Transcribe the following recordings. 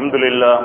الحمد لله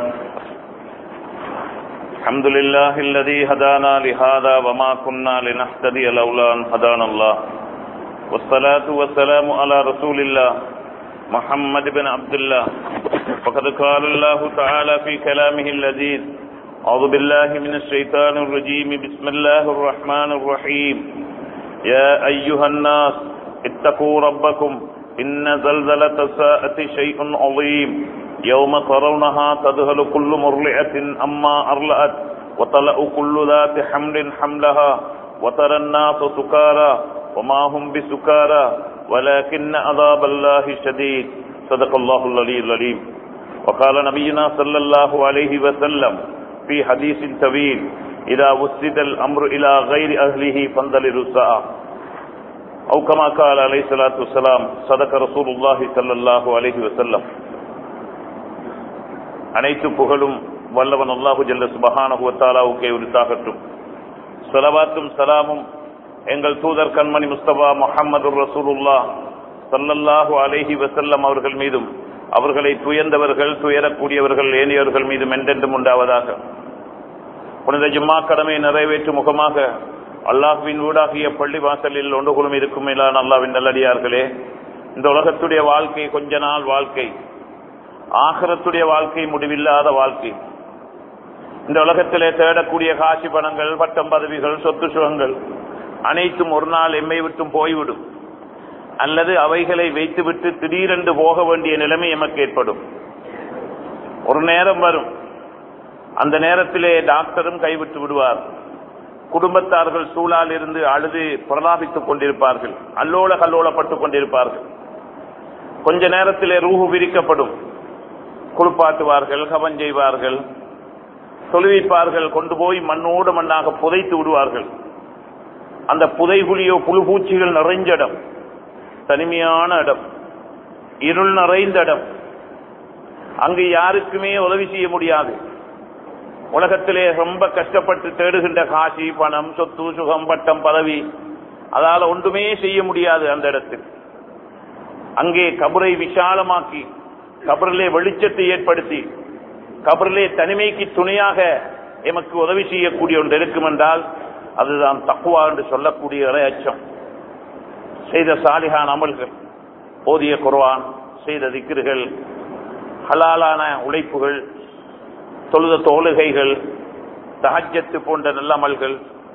الحمد لله الذي هدانا لهذا وما كنا لنهتدي لولا أن هدانا الله والصلاة والسلام على رسول الله محمد بن عبد الله فقد قال الله تعالى في كلامه اللذيذ أعوذ بالله من الشيطان الرجيم بسم الله الرحمن الرحيم يا أيها الناس اتقوا ربكم إن زلزلة الساعة شيء عظيم يوم ترونها تذهل كل مرلعة أما أرلأت وطلأ كل ذات حمل حملها وترى الناس سكارى وما هم بسكارى ولكن عذاب الله شديد صدق الله العلي العليم وقال نبينا صلى الله عليه وسلم في حديث طويل إذا وسد الأمر إلى غير أهله فانظلوا الساعة أو كما قال عليه الصلاة والسلام صدق رسول الله صلى الله عليه وسلم அனைத்து புகழும் வல்லவன் அல்லாஹு ஜல்ல சுபஹானஹுவத்தாலாவுக்கே உரித்தாகட்டும் சலவாத்தும் சலாமும் எங்கள் தூதர் கண்மணி முஸ்தபா முஹம்மது ரசூலுல்லா சல்லல்லாஹு அலைஹி வசல்லம் அவர்கள் மீதும் அவர்களை துயர்ந்தவர்கள் துயரக்கூடியவர்கள் ஏனியவர்கள் மீதும் என்றென்றும் உண்டாவதாக புனித ஜும்மா கடமை நிறைவேற்றும் முகமாக அல்லாஹுவின் ஊடாகிய பள்ளி வாசலில் ஒன்றுகுலும் இருக்கும் மேலான அல்லாவின் நல்லடியார்களே இந்த உலகத்துடைய வாழ்க்கை கொஞ்ச நாள் வாழ்க்கை ஆகரத்துடைய வாழ்க்கை முடிவில்லாத வாழ்க்கை இந்த உலகத்திலே தேடக்கூடிய காட்சி பணங்கள் பட்டம் பதவிகள் சொத்து சுகங்கள் அனைத்தும் ஒரு நாள் எம்மை விட்டும் போய்விடும் அல்லது அவைகளை வைத்துவிட்டு திடீரென்று போக வேண்டிய நிலைமை எமக்கு ஏற்படும் ஒரு நேரம் வரும் அந்த நேரத்திலே டாக்டரும் கைவிட்டு விடுவார் குடும்பத்தார்கள் சூழால் இருந்து அழுது பிரலாபித்துக் கொண்டிருப்பார்கள் அல்லோல கல்லோலப்பட்டுக் கொண்டிருப்பார்கள் கொஞ்ச நேரத்திலே ரூஹு விரிக்கப்படும் குளிப்பாட்டுவார்கள் கவன் செய்வார்கள் தொழுவிப்பார்கள் கொண்டு போய் மண்ணோடு மண்ணாக புதைத்து விடுவார்கள் அந்த புதைகுழியோ புழுபூச்சிகள் நிறைஞ்ச இடம் தனிமையான இடம் இருள் நிறைந்த இடம் அங்கு யாருக்குமே உதவி செய்ய முடியாது உலகத்திலே ரொம்ப கஷ்டப்பட்டு தேடுகின்ற காசி பணம் சொத்து சுகம் பட்டம் பதவி அதால ஒன்றுமே செய்ய முடியாது அந்த இடத்தில் அங்கே கபரை விசாலமாக்கி கபரிலே வெளிச்சத்தை ஏற்படுத்தி கபரிலே தனிமைக்கு துணையாக எமக்கு உதவி செய்யக்கூடிய ஒன்று இருக்கும் என்றால் அதுதான் தக்குவா என்று சொல்லக்கூடிய இறையச்சம் செய்த சாலிகான் அமல்கள் போதிய குர்வான் செய்த திக்கிர்கள் ஹலாலான உழைப்புகள் தொழுத தோழுகைகள் தஹஜத்து போன்ற நல்லமல்கள்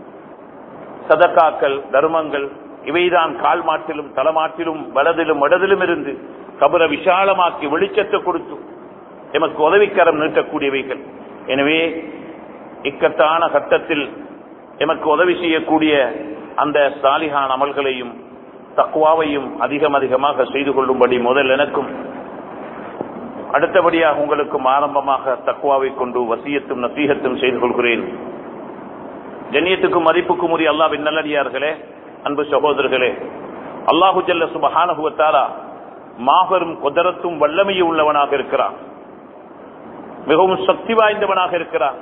சதக்காக்கள் தர்மங்கள் இவைதான் கால் மாற்றிலும் தலமாற்றிலும் வலதிலும் இடதிலும் இருந்து கபர விசாலமாக்கி வெளிச்சத்தை கொடுத்து எமக்கு உதவிக்கரம் நீட்டக்கூடியவைகள் எனவே இக்கட்டான கட்டத்தில் எமக்கு உதவி செய்யக்கூடிய அந்த சாலிகான் அமல்களையும் தக்குவாவையும் அதிகம் அதிகமாக செய்து கொள்ளும்படி முதல் எனக்கும் அடுத்தபடியாக உங்களுக்கும் ஆரம்பமாக தக்குவாவை கொண்டு வசியத்தும் நசீகத்தும் செய்து கொள்கிறேன் ஜன்னியத்துக்கும் மதிப்புக்கும் உரிய அல்லாவின் நல்லடியார்களே அன்பு சகோதரர்களே அல்லாஹு ஜல்ல சுபஹானுவத்தாலா மாபெரும் குதரத்தும் வல்லமையும் உள்ளவனாக இருக்கிறான் மிகவும் சக்தி வாய்ந்தவனாக இருக்கிறான்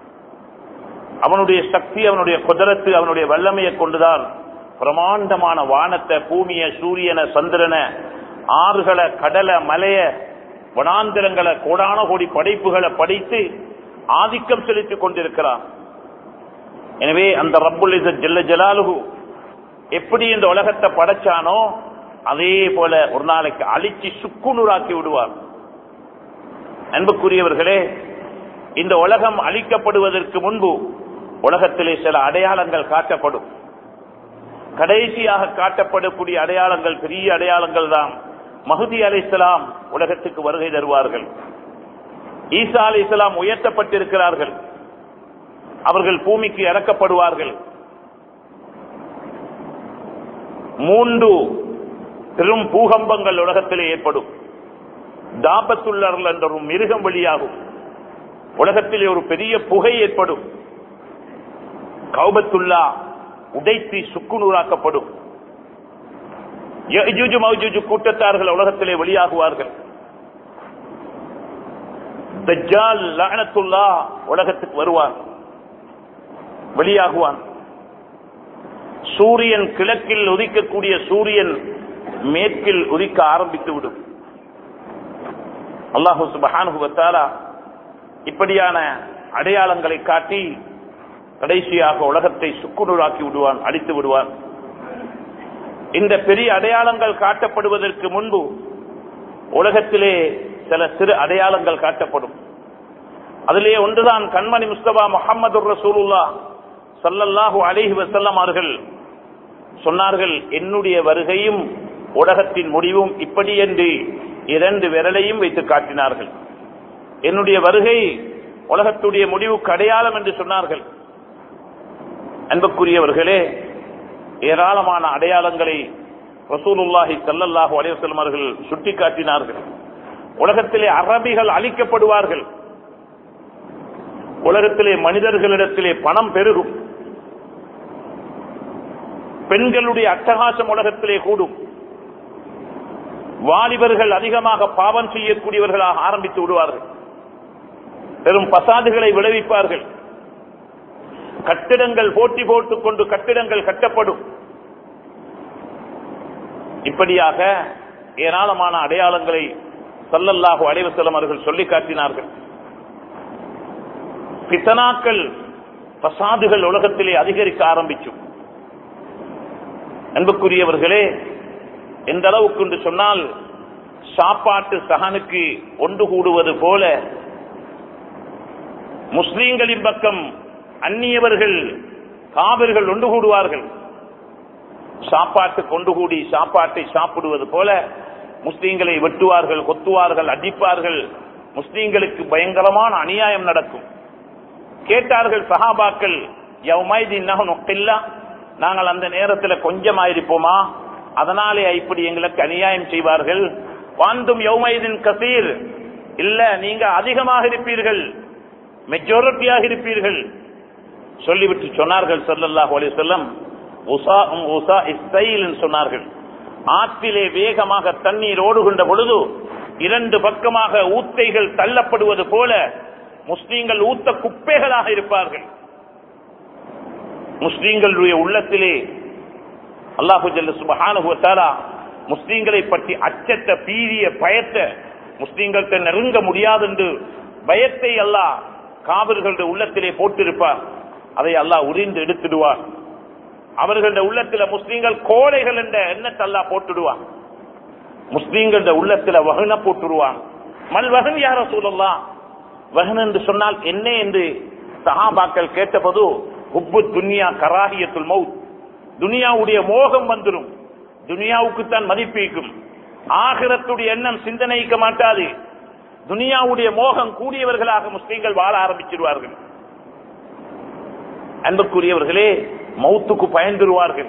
அவனுடைய சக்தி அவனுடைய குதரத்து அவனுடைய வல்லமையை கொண்டுதான் பிரமாண்டமான வானத்தை பூமிய சூரியனை சந்திரன ஆறுகளை கடலை மலைய வனாந்திரங்களை கோடான கோடி படைப்புகளை படைத்து ஆதிக்கம் செலுத்திக் கொண்டிருக்கிறான் எனவே அந்த ரப்புல் ஜெல்ல ஜலாலுகு எப்படி இந்த உலகத்தை படைச்சானோ அதே போல ஒரு நாளைக்கு அழிச்சு சுக்குநூறாக்கி விடுவார் அன்புக்குரியவர்களே இந்த உலகம் அழிக்கப்படுவதற்கு முன்பு உலகத்திலே சில அடையாளங்கள் காட்டப்படும் கடைசியாக காட்டப்படக்கூடிய அடையாளங்கள் பெரிய அடையாளங்கள் தான் மகுதி அலி இஸ்லாம் உலகத்துக்கு வருகை தருவார்கள் ஈசா அலி இஸ்லாம் உயர்த்தப்பட்டிருக்கிறார்கள் அவர்கள் பூமிக்கு இறக்கப்படுவார்கள் மூன்று பெரும் பூகம்பங்கள் உலகத்திலே ஏற்படும் தாபத்துள்ளர்கள் என்ற ஒரு மிருகம் வெளியாகும் உலகத்திலே ஒரு பெரிய புகை ஏற்படும் கௌபத்துல்லா உடைத்து சுக்குநூறாக்கப்படும் கூட்டத்தார்கள் உலகத்திலே வெளியாகுவார்கள் தஜ்ஜால் லஅனத்துல்லா உலகத்துக்கு வருவான் வெளியாகுவான் சூரியன் கிழக்கில் உதிக்கக்கூடிய சூரியன் மேற்கில் உதிக்க ஆரம்பித்து விடும் அல்லாஹு சுபஹானுவத்தாலா இப்படியான அடையாளங்களை காட்டி கடைசியாக உலகத்தை சுக்குநூறாக்கி விடுவான் அழித்து விடுவான் இந்த பெரிய அடையாளங்கள் காட்டப்படுவதற்கு முன்பு உலகத்திலே சில சிறு அடையாளங்கள் காட்டப்படும் அதிலே ஒன்றுதான் கண்மணி முஸ்தபா முகமது ரசூலுல்லா சல்லல்லாஹு அலைஹி வசல்லம் அவர்கள் சொன்னார்கள் என்னுடைய வருகையும் உலகத்தின் முடிவும் இப்படி என்று இரண்டு விரலையும் வைத்து காட்டினார்கள் என்னுடைய வருகை உலகத்துடைய முடிவுக்கு அடையாளம் என்று சொன்னார்கள் அன்புக்குரியவர்களே ஏராளமான அடையாளங்களை ரசூலுல்லாஹி சல்லல்லாஹு அலைவசல்லம் அவர்கள் சுட்டிக்காட்டினார்கள் உலகத்திலே அரபிகள் அழிக்கப்படுவார்கள் உலகத்திலே மனிதர்களிடத்திலே பணம் பெருகும் பெண்களுடைய அட்டகாசம் உலகத்திலே கூடும் வாலிபர்கள் அதிகமாக பாவம் செய்யக்கூடியவர்களாக ஆரம்பித்து விடுவார்கள் பெரும் பசாதுகளை விளைவிப்பார்கள் கட்டிடங்கள் போட்டி போட்டுக் கொண்டு கட்டிடங்கள் கட்டப்படும் இப்படியாக ஏராளமான அடையாளங்களை சல்லல்லாஹு அலைவசலம் அவர்கள் சொல்லி காட்டினார்கள் பித்தனாக்கள் பசாதுகள் உலகத்திலே அதிகரிக்க ஆரம்பிக்கும் அன்புக்குரியவர்களே எந்த அளவுக்கு என்று சொன்னால் சாப்பாட்டு சகனுக்கு ஒன்று கூடுவது போல முஸ்லீம்களின் பக்கம் அந்நியவர்கள் காவிர்கள் ஒன்று கூடுவார்கள் சாப்பாட்டு கொண்டு கூடி சாப்பாட்டை சாப்பிடுவது போல முஸ்லீம்களை வெட்டுவார்கள் கொத்துவார்கள் அடிப்பார்கள் முஸ்லீம்களுக்கு பயங்கரமான அநியாயம் நடக்கும் கேட்டார்கள் சஹாபாக்கள் யவ்மைதீன் நொக்கில்லா நாங்கள் அந்த நேரத்தில் கொஞ்சமாயிருப்போமா அதனாலே இப்படி எங்களுக்கு அநியாயம் செய்வார்கள் வாந்தும் யௌமைதின் கசீர் இல்ல நீங்க அதிகமாக இருப்பீர்கள் மெஜாரிட்டியாக இருப்பீர்கள் சொல்லிவிட்டு சொன்னார்கள் சல்லல்லாஹு அலைஹி வஸல்லம் உசா உசா இஸ்தைல் சொன்னார்கள் ஆற்றிலே வேகமாக தண்ணீர் ஓடுகின்ற பொழுது இரண்டு பக்கமாக ஊத்தைகள் தள்ளப்படுவது போல முஸ்லீம்கள் ஊத்த குப்பைகளாக இருப்பார்கள் முஸ்லீம்களுடைய உள்ளத்திலே அல்லாஹு ஜல்ல சுபஹானுவத்தாலா முஸ்லீம்களை பற்றி அச்சத்தை பீரிய பயத்தை முஸ்லீம்கள்ட்ட நெருங்க முடியாது என்று பயத்தை அல்லாஹ் காவிர்களுடைய உள்ளத்திலே போட்டிருப்பார் அதை அல்லாஹ் உரிந்து எடுத்துடுவார் அவர்களுடைய உள்ளத்தில முஸ்லீம்கள் கோழைகள் என்ற எண்ணத்தை அல்லாஹ் போட்டுடுவான் முஸ்லீம்களுடைய உள்ளத்தில வகன போட்டுடுவான் மல் வகன் யார சூழலாம் வகன் என்று சொன்னால் என்ன என்று சஹாபாக்கள் கேட்டபோது உப்பு துன்யா கராகியத்துல் மவுத் துனியாவுடைய மோகம் வந்துடும் துனியாவுக்கு தான் மதிப்பீக்கும் ஆகிரத்துடைய எண்ணம் சிந்தனைக்க மாட்டாது துனியாவுடைய மோகம் கூடியவர்களாக முஸ்லீம்கள் வாழ ஆரம்பிச்சிருவார்கள் அன்புக்குரியவர்களே மௌத்துக்கு பயந்துருவார்கள்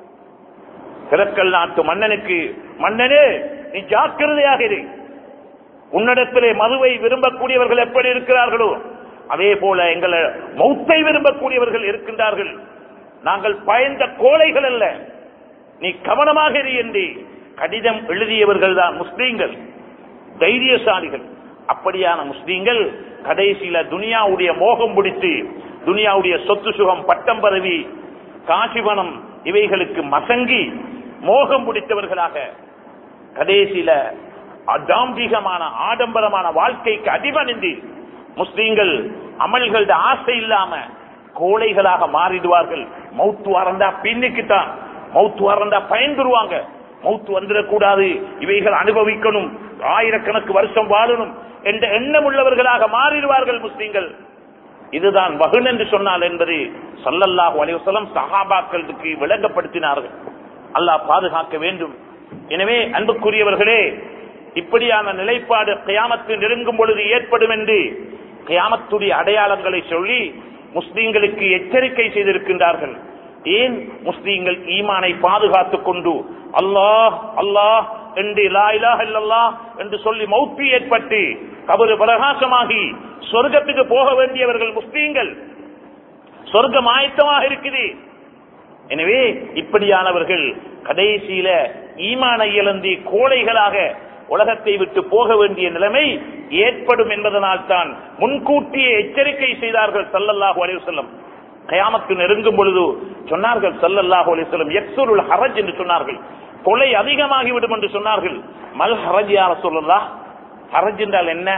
கிழக்கல் நாட்டு மன்னனுக்கு மன்னனே நீ ஜாக்கிரதையாக இரு உன்னிடத்திலே மதுவை விரும்பக்கூடியவர்கள் எப்படி இருக்கிறார்களோ அதே போல எங்களை மௌத்தை விரும்பக்கூடியவர்கள் இருக்கின்றார்கள் நாங்கள் பயந்த கோழைகள் அல்ல நீ கவனமாக இரு என்று கடிதம் எழுதியவர்கள் தான் முஸ்லீம்கள் தைரியசாலிகள் அப்படியான முஸ்லீம்கள் கடைசியில துனியாவுடைய மோகம் பிடித்து துனியாவுடைய சொத்து சுகம் பட்டம் பதவி காசிபணம் இவைகளுக்கு மசங்கி மோகம் பிடித்தவர்களாக கடைசியில அதாம்பிகமான ஆடம்பரமான வாழ்க்கைக்கு அடிபணிந்து முஸ்லீம்கள் அமல்களோட ஆசை இல்லாம கோழைகளாக மாறிடுவார்கள் மௌத்து வரந்தா பின்னுக்குத்தான் மௌத்து வரந்தா பயந்துருவாங்க மௌத்து வந்துடக்கூடாது இவைகள் அனுபவிக்கணும் ஆயிரக்கணக்கு வருஷம் வாழணும் என்ற எண்ணம் உள்ளவர்களாக மாறிடுவார்கள் முஸ்லீம்கள் இதுதான் வகுன் என்று சொன்னால் என்பது சல்லல்லாஹு அலைவசலம் சஹாபாக்களுக்கு விளங்கப்படுத்தினார்கள் அல்லாஹ் பாதுகாக்க வேண்டும் எனவே அன்புக்குரியவர்களே இப்படியான நிலைப்பாடு கயாமத்து நெருங்கும் பொழுது ஏற்படும் என்று கயாமத்துடைய அடையாளங்களை சொல்லி முஸ்லீம்களுக்கு எச்சரிக்கை செய்திருக்கின்றார்கள் ஏன் முஸ்லீம்கள் ஈமானை பாதுகாத்துக் கொண்டு அல்லாஹ் அல்லாஹ் என்று லா இலாஹ இல்லல்லாஹ் என்று சொல்லி மௌத்தி ஏற்பட்டு கபரு பிரகாசமாகி சொர்க்கத்துக்கு போக வேண்டியவர்கள் முஸ்லீம்கள் சொர்க்கம் ஆயத்தமாக இருக்குது எனவே இப்படியானவர்கள் கடைசியில ஈமான இழந்தி கோழைகளாக உலகத்தை விட்டு போக வேண்டிய நிலைமை ஏற்படும் என்பதனால் தான் முன்கூட்டியே எச்சரிக்கை செய்தார்கள் சல்லல்லாஹு அலைவசல்லம் கயாமத்து நெருங்கும் பொழுது சொன்னார்கள் சல்லல்லாஹு அலைவசல்லம் எக்ஸுருல் ஹரஜ் என்று சொன்னார்கள் கொலை அதிகமாகிவிடும் என்று சொன்னார்கள் மல் ஹரஜ் யார சொல்லலா ஹரஜ் என்றால் என்ன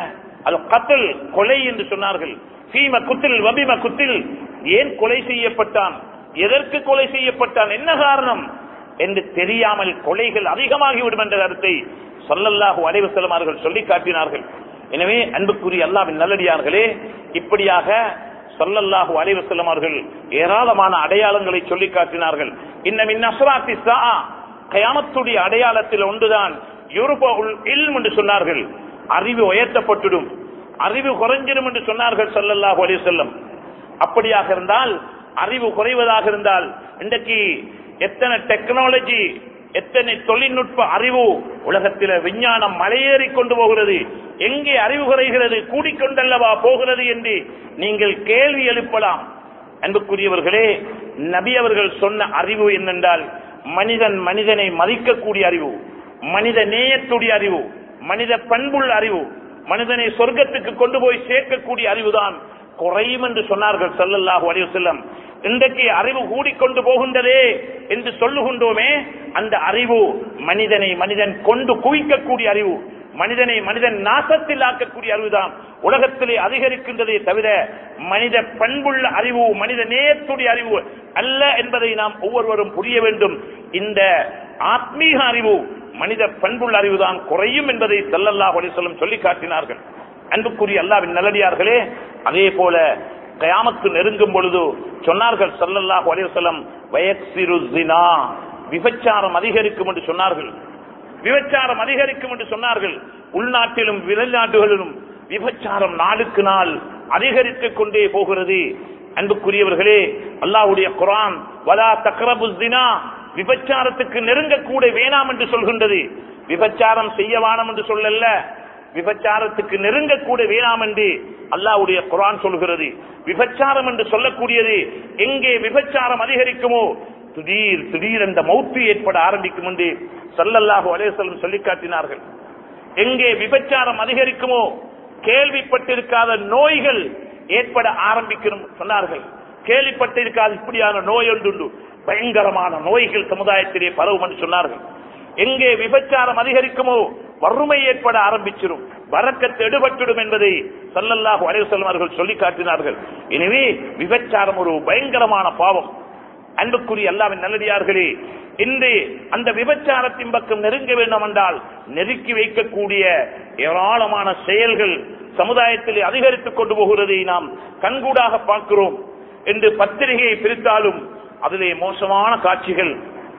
அது கத்தல் கொலை என்று சொன்னார்கள் சீம குத்தில் வபிம குத்தில் ஏன் கொலை செய்யப்பட்டான் எதற்கு கொலை செய்யப்பட்டான் என்ன காரணம் என்று தெரியாமல் கொலைகள் அதிகமாகிவிடும் என்ற கருத்தை சொல்லல்லாஹு அலைவசலம் அவர்கள் சொல்லி காட்டினார்கள் எனவே அன்புக்குரிய அல்லாவின் நல்லடியார்களே இப்படியாக சொல்லல்லாஹு அலைவசல்லம் அவர்கள் ஏராளமான அடையாளங்களை சொல்லி காட்டினார்கள் இன்னும் இன்னசராத்தி சா கயாமத்துடைய அடையாளத்தில் ஒன்றுதான் யூரோப்பாவுல் இல்ம் என்று சொன்னார்கள் அறிவு உயர்த்தப்பட்டுடும் அறிவு குறைஞ்சிடும் என்று சொன்னார்கள் சொல்லல்லாஹு அலைவசல்லம் அப்படியாக இருந்தால் அறிவு குறைவதாக இருந்தால் இன்றைக்கு எத்தனை டெக்னாலஜி எத்தனை தொழில்நுட்ப அறிவு உலகத்தில் விஞ்ஞானம் மலையேறி கொண்டு போகிறது எங்கே அறிவு குறைகிறது கூடிக்கொண்டல்லவா போகிறது என்று நீங்கள் கேள்வி எழுப்பலாம் அன்புக்குரியவர்களே நபி அவர்கள் சொன்ன அறிவு என்னென்றால் மனிதன் மனிதனை மதிக்கக்கூடிய அறிவு மனித நேயத்துடைய அறிவு மனித பண்புள்ள அறிவு மனிதனை சொர்க்கத்துக்கு கொண்டு போய் சேர்க்கக்கூடிய அறிவுதான் குறையும் என்று சொன்னார்கள் சல்லல்லாஹு அலைஹி வஸல்லம் இன்றைக்கு அறிவு கூடிக்கொண்டு போகின்றதே என்று சொல்லுகின்றோமே அந்த அறிவு மனிதனை மனிதன் கொண்டு குவிக்கக்கூடிய அறிவு மனிதனை மனிதன் நாசத்தில் ஆக்கக்கூடிய அறிவுதான் உலகத்திலே அதிகரிக்கின்றதே தவிர மனித பண்புள்ள அறிவு மனித நேயத்துடைய அறிவு அல்ல என்பதை நாம் ஒவ்வொருவரும் புரிய வேண்டும் இந்த ஆத்மீக அறிவு மனித பண்புள்ள அறிவுதான் குறையும் என்பதை சல்லல்லாஹு அலைஹி வஸல்லம் சொல்லி காட்டினார்கள் அன்புக்குரிய அல்லாவின் நல்லடியார்களே அதே போல கயாமத்து நெருங்கும் பொழுது சொன்னார்கள் சல்லல்லாஹு அலைஹி வஸல்லம் வயக்சிரு ஜினா விபச்சாரம் அதிகரிக்கும் என்று சொன்னார்கள் விபச்சாரம் அதிகரிக்கும் என்று சொன்னார்கள் உள்நாட்டிலும் வெளிநாடுகளிலும் விபச்சாரம் நாளுக்கு நாள் அதிகரித்துக் கொண்டே போகிறது அன்புக்குரியவர்களே அல்லாஹ்வுடைய குரான் வலா தக்ரபு ஜினா விபச்சாரத்துக்கு நெருங்கக்கூட வேணாம் என்று சொல்கின்றது விபச்சாரம் செய்ய வேணாம் என்று சொல்லல விபச்சாரத்துக்கு நெருங்கக்கூட வேணாம் என்று அல்லாஹ்வுடைய குரான் சொல்கிறது விபச்சாரம் என்று சொல்லக்கூடியது எங்கே விபச்சாரம் அதிகரிக்குமோ திடீர் திடீர் அந்த மௌத்து ஏற்பட ஆரம்பிக்கும் என்று சல்லல்லாஹு அலேசல்லம் சொல்லி காட்டினார்கள் எங்கே விபச்சாரம் அதிகரிக்குமோ கேள்விப்பட்டிருக்காத நோய்கள் ஏற்பட ஆரம்பிக்கணும் சொன்னார்கள் கேள்விப்பட்டிருக்காத இப்படியான நோய் ஒன்றுண்டு பயங்கரமான நோய்கள் சமுதாயத்திலே பரவும் என்று சொன்னார்கள் எங்கே விபச்சாரம் அதிகரிக்குமோ வறுமை ஏற்பட ஆரம்பிச்சிடும் வரக்கத்து எடுபட்டுடும் என்பதை சல்லல்லாஹு அலைவசல்லம் அவர்கள் சொல்லி காட்டினார்கள் எனவே விபச்சாரம் ஒரு பயங்கரமான பாவம் அன்புக்குரிய அல்லாவின் நல்லடியார்களே இன்று அந்த விபச்சாரத்தின் பக்கம் நெருங்க வேண்டும் என்றால் நெருக்கி வைக்கக்கூடிய ஏராளமான செயல்கள் சமுதாயத்தில் அதிகரித்துக் கொண்டு போகிறதை நாம் கண்கூடாக பார்க்கிறோம் என்று பத்திரிகையை பிரித்தாலும் அதிலே மோசமான காட்சிகள்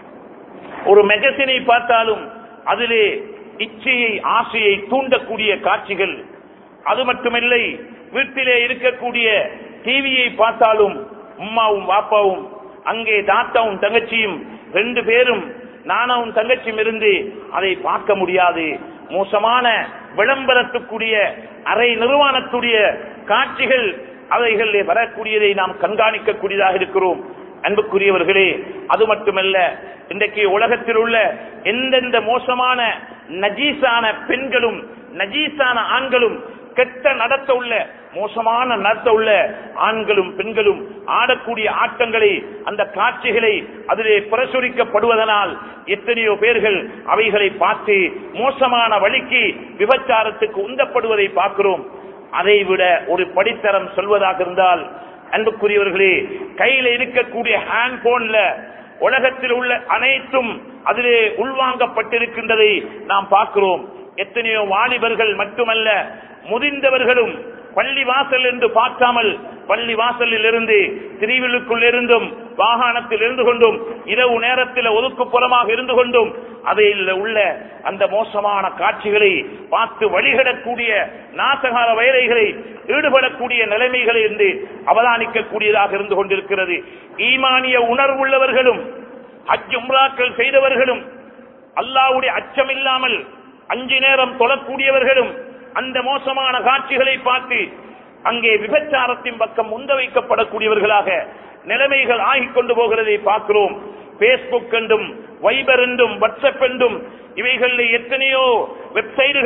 ஒரு மெகசினை பார்த்தாலும் அதிலே இச்சையை ஆசையை தூண்டக்கூடிய காட்சிகள் அது மட்டுமில்லை வீட்டிலே இருக்கக்கூடிய டிவியை பார்த்தாலும் உம்மாவும் வாப்பாவும் அங்கே தாத்தாவும் தங்கச்சியும் ரெண்டு பேரும் நானாவும் தங்கச்சியும் இருந்து அதை பார்க்க முடியாது மோசமான விளம்பரத்துக்குரிய அரை நிர்வாணத்துடைய காட்சிகள் அவைகளிலே வரக்கூடியதை நாம் கண்காணிக்கக்கூடியதாக இருக்கிறோம் அன்புக்குரியவர்களே அது மட்டுமல்ல இன்றைக்கு உலகத்தில் உள்ள எந்தெந்த மோசமான நஜீசான பெண்களும் நஜீசான ஆண்களும் கெட்ட நடத்த உள்ள மோசமான நடத்த உள்ள ஆண்களும் பெண்களும் ஆடக்கூடிய ஆட்டங்களை அந்த காட்சிகளை அதிலே பிரசுரிக்கப்படுவதனால் எத்தனையோ பேர்கள் அவைகளை பார்த்து மோசமான வழிக்கு விபச்சாரத்துக்கு உந்தப்படுவதை பார்க்கிறோம் அதை விட ஒரு படித்தரம் சொல்வதாக இருந்தால் அன்புக்குரியவர்களே கையில இருக்கக்கூடிய ஹேண்ட் போன்ல உலகத்தில் உள்ள அனைத்தும் அதிலே உள்வாங்கப்பட்டிருக்கின்றதை நாம் பார்க்கிறோம் எத்தனையோ வாலிபர்கள் மட்டுமல்ல முதிர்ந்தவர்களும் பள்ளி வாசல் என்று பார்க்காமல் பள்ளி வாசலில் இருந்து திரிவிலுக்குள் இருந்தும் வாகனத்தில் இருந்து கொண்டும் இரவு நேரத்தில் ஒதுக்குப்புறமாக இருந்து கொண்டும் அதில் உள்ள அந்த மோசமான காட்சிகளை பார்த்து வழிகிடக்கூடிய நாசகால வயலைகளை ஈடுபடக்கூடிய நிலைமைகளை இருந்து அவதானிக்கக்கூடியதாக இருந்து கொண்டிருக்கிறது ஈமானிய உணர்வுள்ளவர்களும் ஹஜ் உம்ராக்கள் செய்தவர்களும் அல்லாவுடைய அச்சம் இல்லாமல் அஞ்சு நேரம் தொழக்கூடியவர்களும் அந்த மோசமான காட்சிகளை பார்த்து அங்கே விபச்சாரத்தின் பக்கம் முந்த வைக்கப்படக்கூடியவர்களாக நிலைமைகள் ஆகிக் கொண்டு போகிறதை பார்க்கிறோம் பேஸ்புக் என்றும் வைபர் என்றும் வாட்ஸ்அப் என்றும் இவைகளில் எத்தனையோ வெப்சைட்டுகள்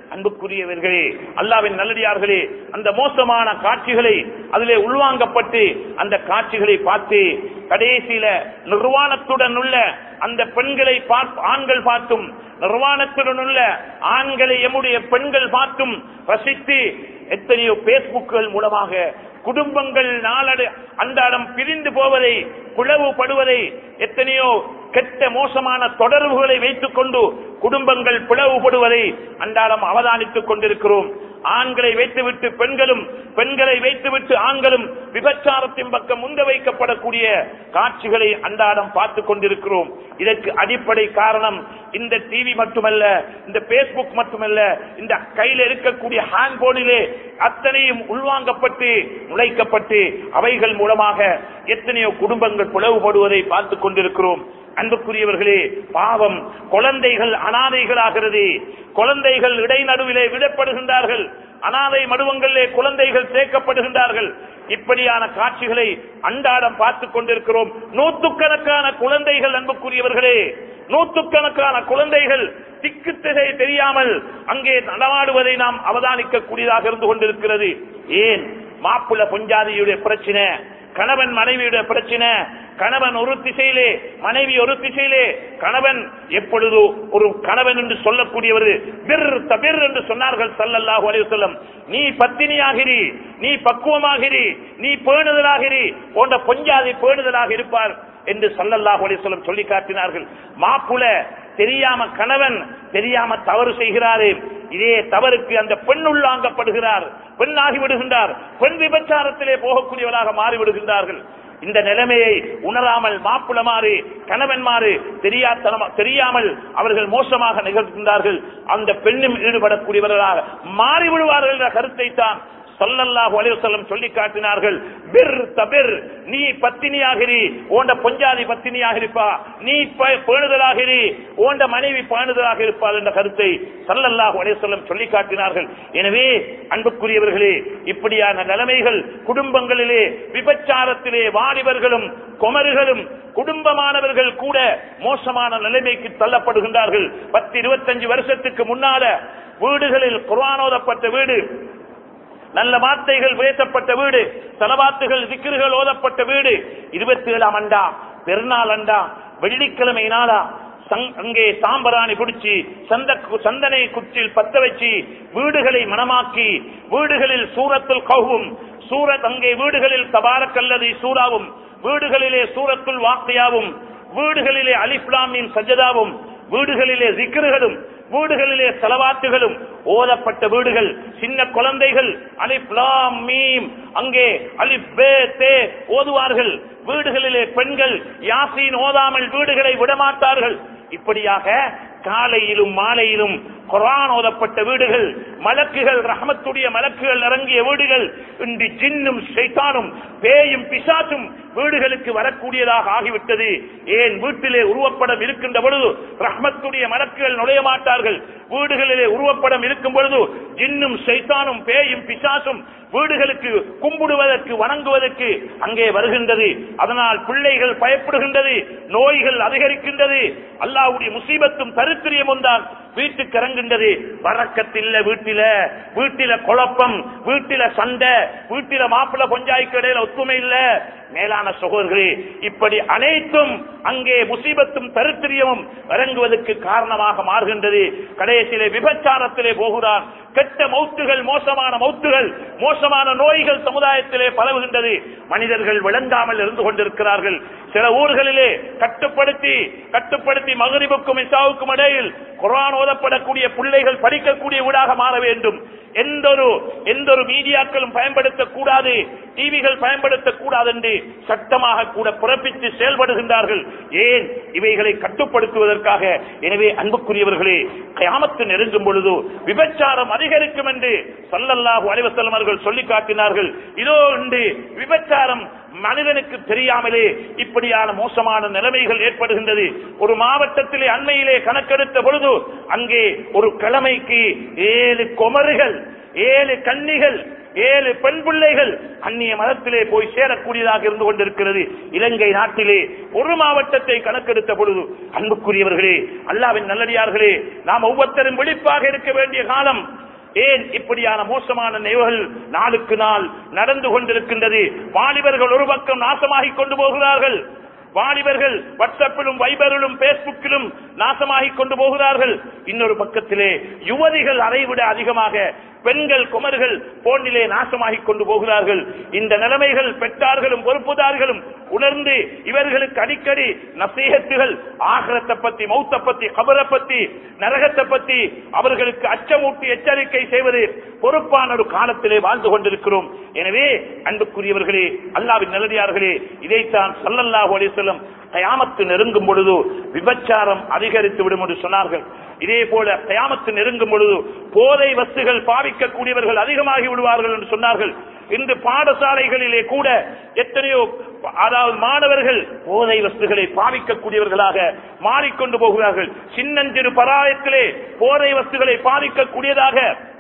அன்புக்குரியவர்களே அல்லாவின் நல்லடியார்களே அந்த மோசமான காட்சிகளை அதிலே உள்வாங்கப்பட்டு அந்த காட்சிகளை பார்த்து கடைசியில நிர்வாணத்துடன் உள்ள அந்த பெண்களை பார்த்து ஆண்கள் பார்த்தும் நிர்வாணத்துடன் உள்ள ஆண்களை எம்முடைய பெண்கள் பார்த்தும் ரசித்து எத்தனையோ பேஸ்புக்குகள் மூலமாக குடும்பங்கள் நாளடு அன்றாடம் பிரிந்து போவதை பிளவுபடுவதை எத்தனையோ கெட்ட மோசமான தொடர்புகளை வைத்துக் கொண்டு குடும்பங்கள் பிளவுபடுவதை அன்றாடம் அவதானித்துக் கொண்டிருக்கிறோம் ஆண்களை வைத்துவிட்டு பெண்களும் பெண்களை வைத்துவிட்டு ஆண்களும் விபச்சாரத்தின் பக்கம் முந்த வைக்கப்படக்கூடிய காட்சிகளை அன்றாடம் பார்த்துக் கொண்டிருக்கிறோம் இதற்கு அடிப்படை காரணம் இந்த டிவி மட்டுமல்ல இந்த பேஸ்புக் மட்டுமல்ல இந்த கையில் இருக்கக்கூடிய ஹேண்ட் போனிலே அத்தனையும் உள்வாங்கப்பட்டு நுழைக்கப்பட்டு அவைகள் மூலமாக எத்தனையோ குடும்பங்கள் பிளவுபடுவதை பார்த்துக் கொண்டிருக்கிறோம் அன்புக்குரியவர்களே பாவம் குழந்தைகள் அனாதைகளாகிறது குழந்தைகள் இடைநடுவிலே விடப்படுகின்றார்கள் அனாதை மடுவங்களிலே குழந்தைகள் சேர்க்கப்படுகின்றார்கள் இப்படியான காட்சிகளை அன்றாடம் பார்த்துக் கொண்டிருக்கிறோம் நூற்றுக்கணக்கான குழந்தைகள் அன்புக்குரியவர்களே நூற்றுக்கணக்கான குழந்தைகள் திக்கு திசை தெரியாமல் அங்கே நடமாடுவதை நாம் அவதானிக்க கூடியதாக இருந்து கொண்டிருக்கிறது ஏன் மாப்புல பொஞ்சாதியுடைய பிரச்சனை கணவன் மனைவியுடைய பிரச்சனை கணவன் ஒரு திசையிலே மனைவி ஒரு திசையிலே கணவன் எப்பொழுது ஒரு கணவன் என்று சொல்லக்கூடியவர் பிர் தபிர் என்று சொன்னார்கள் சல்லல்லாஹு அலைஹி வஸல்லம் நீ பத்தினியாகிறி நீ பக்குவமாகிறி நீ பேணுதலாகிறி போன்ற பொஞ்சாதி பேணுதலாக இருப்பார் என்று சல்லல்லாஹு அலைஹி வஸல்லம் சொல்லி காட்டினார்கள் மாப்புல தெரியாம கணவன் தெரியாம தவறு செய்கிறாரே இதே தவறுக்கு அந்த பெண் உள்ளாங்கப்படுகிறார் பெண்ணாகி விடுகின்றார் பெண் விபச்சாரத்திலே போகக்கூடியவராக மாறிவிடுகின்றார்கள் இந்த நிலைமையை உணராமல் மாப்பிள மாறு கணவன் மாறு தெரியாத்தனமா தெரியாமல் அவர்கள் மோசமாக நிகழ்கின்றார்கள் அந்த பெண்ணும் ஈடுபடக்கூடியவர்களாக மாறிவிடுவார்கள் என்ற கருத்தை தான் சல்லல்லாஹு அலைஹி வஸல்லம் சொல்லி காட்டினார்கள் பிர் தபிர் நீ பத்தினியாகிறி ஓண்ட பொஞ்சாதி பத்தினியாக இருப்பா நீ ப- பேணுதலாகிறி ஓண்ட மனைவி பேணுதலாக இருப்பாள் என்ற கருத்தை சல்லல்லாஹு அலைஹி வஸல்லம் சொல்லி காட்டினார்கள் எனவே அன்புக்குரியவர்களே இப்படியான நிலைமைகள் குடும்பங்களிலே விபச்சாரத்திலே வாலிபர்களும் குமர்களும் குடும்பமானவர்கள் கூட மோசமான நிலைமைக்கு தள்ளப்படுகின்றார்கள் பத்து இருபத்தஞ்சு வருஷத்துக்கு முன்னால வீடுகளில் குர்ஆன் வீடு நல்ல வார்த்தைகள் பேசப்பட்ட வீடு தலவாத்துகள் திக்கிர்கள் ஓதப்பட்ட வீடு இருபத்தி ஏழாம் அண்டா பெருநாள் அண்டா வெள்ளிக்கிழமை நாளா சங்- அங்கே சாம்பராணி குடிச்சு சந்த சந்தனை குச்சில் பத்த வச்சு வீடுகளை மனமாக்கி வீடுகளில் சூரத்துல் கௌவும் சூரத் அங்கே வீடுகளில் தபாரக்கல்லதி சூறாவும் வீடுகளிலே சூரத்துல் வாக்கையாவும் வீடுகளிலே அலிப்லாமின் சஜதாவும் வீடுகளிலே சிக்கர்களும் வீடுகளிலே செலவாத்துகளும் ஓதப்பட்ட வீடுகள் சின்ன குழந்தைகள் அலிப் லாம் மீம் அங்கே அலிப் பே தே ஓதுவார்கள் வீடுகளிலே பெண்கள் யாசீன் ஓதாமல் வீடுகளை விடமாட்டார்கள் இப்படியாக காலையிலும் மாலையிலும் குர்ஆன் ஓதப்பட்ட வீடுகள் மலக்குகள் ரஹமத்துடைய மலக்குகள் இறங்கிய வீடுகள் இன்று ஜின்னும் ஷைத்தானும் பேயும் பிசாசும் வீடுகளுக்கு வரக்கூடியதாக ஆகிவிட்டது ஏன் வீட்டிலே உருவப்படம் இருக்கின்ற பொழுது ரஹ்மத்துடைய மலக்குகள் நுழைய மாட்டார்கள் வீடுகளிலே உருவப்படம் இருக்கும் பொழுது ஜின்னும் ஷைத்தானும் பேயும் பிசாசும் வீடுகளுக்கு கும்பிடுவதற்கு வணங்குவதற்கு அங்கே வருகின்றது அதனால் பிள்ளைகள் பயப்படுகின்றது நோய்கள் அதிகரிக்கின்றது அல்லாஹ்வுடைய முசீபத்தும் தரித்திரியமும் தான் வீட்டுக்கு இறங்குகின்றது வரக்கத்தில்ல வீட்டில வீட்டில குழப்பம் வீட்டில சண்டை வீட்டில மாப்பிள்ள பொஞ்சாய்க்கு இடையில ஒத்துமை இல்ல மேலான சகோதரர்களே இப்படி அனைத்தும் அங்கே முசீபத்தும் தரித்திரியமும் இறங்குவதற்கு காரணமாக மாறுகின்றது கடைசியிலே விபச்சாரத்திலே போகிறான் கெட்ட மௌத்துகள் மோசமான மௌத்துகள் மோசமான நோய்கள் சமுதாயத்திலே பரவுகின்றது மனிதர்கள் விளங்காமல் இருந்து கொண்டிருக்கிறார்கள் சில ஊர்களிலே கட்டுப்படுத்தி கட்டுப்படுத்தி மகரிபுக்கும் இசாவுக்கும் இடையில் குர்ஆன் ஓதப்படக்கூடிய பிள்ளைகள் படிக்கக்கூடிய வீடாக மாற வேண்டும் எந்த ஒரு எந்த ஒரு மீடியாக்களும் பயன்படுத்தக்கூடாது டிவிகள் பயன்படுத்தக்கூடாது என்று சட்டமாக கூட பிறப்பித்து செயல்படுகின்றார்கள் ஏன் இவைகளை கட்டுப்படுத்துவதற்காக எனவே அன்புக்குரியவர்களே கயாமத்து நெருங்கும் பொழுது விபச்சாரம் அதிகரிக்கும் என்று சல்லல்லாஹு அலைஹி வஸல்லம் அவர்கள் சொல்லி காட்டினார்கள் இதோ இன்று விபச்சாரம் மனிதனுக்கு தெரியாமலே இப்படியான மோசமான நிலைமைகள் ஏற்படுகின்றது ஒரு மாவட்டத்திலே அண்மையிலே கணக்கெடுத்த பொழுது அங்கே ஒரு கிழமைக்கு ஏழு குமருகள் ஏழு கன்னிகள் ஏழு பெண் பிள்ளைகள் அந்நிய மதத்திலே போய் சேரக்கூடியதாக இருந்து கொண்டிருக்கிறது இலங்கை நாட்டிலே ஒரு மாவட்டத்தை கணக்கெடுத்த பொழுது அன்புக்குரியவர்களே அல்லாவின் நல்லடியார்களே நாம் ஒவ்வொருத்தரும் விழிப்பாக இருக்க வேண்டிய காலம் ஏன் இப்படியான மோசமான நிகழ்வுகள் நாளுக்கு நாள் நடந்து கொண்டிருக்கின்றது வாலிபர்கள் ஒரு பக்கம் நாசமாகிக் கொண்டு போகிறார்கள் வாலிபர்கள் வாட்ஸ்அப்பிலும் வைபரிலும் பேஸ்புக்கிலும் நாசமாகிக் கொண்டு போகிறார்கள் இன்னொரு பக்கத்திலே யுவதிகள் அதைவிட அதிகமாக பெண்கள் குமர்கள் போன்றிலே நாசமாகிக் கொண்டு போகிறார்கள் இந்த நிலைமைகள் பெற்றார்களும் பொறுப்புதார்களும் உணர்ந்து இவர்களுக்கு அடிக்கடி நசீகத்துகள் ஆகரத்தை பத்தி மௌத்த பத்தி கபரை பத்தி நரகத்தை பத்தி அவர்களுக்கு அச்சமூட்டி எச்சரிக்கை செய்வது பொறுப்பான ஒரு காலத்திலே வாழ்ந்து கொண்டிருக்கிறோம் எனவே அன்புக்குரியவர்களே அல்லாவின் நல்லடியார்களே இதைத்தான் சல்லல்லாஹு அலைஹி வஸல்லம் கயாமத்து நெருங்கும் பொழுது விபச்சாரம் அதிகரித்து விடும் என்று சொன்னார்கள் இதே போல கயாமத்து நெருங்கும் பொழுது போதை வஸ்துகள் பாவிக்கக்கூடியவர்கள் அதிகமாகி விடுவார்கள் என்று சொன்னார்கள் இன்று பாடசாலைகளிலே கூட எத்தனையோ அதாவது மாணவர்கள் போதை வஸ்துகளை பாவிக்கக்கூடியவர்களாக மாறிக்கொண்டு போகிறார்கள் சின்னஞ்சிறு பராயத்திலே போதை வஸ்துகளை பாவிக்கக்கூடியதாக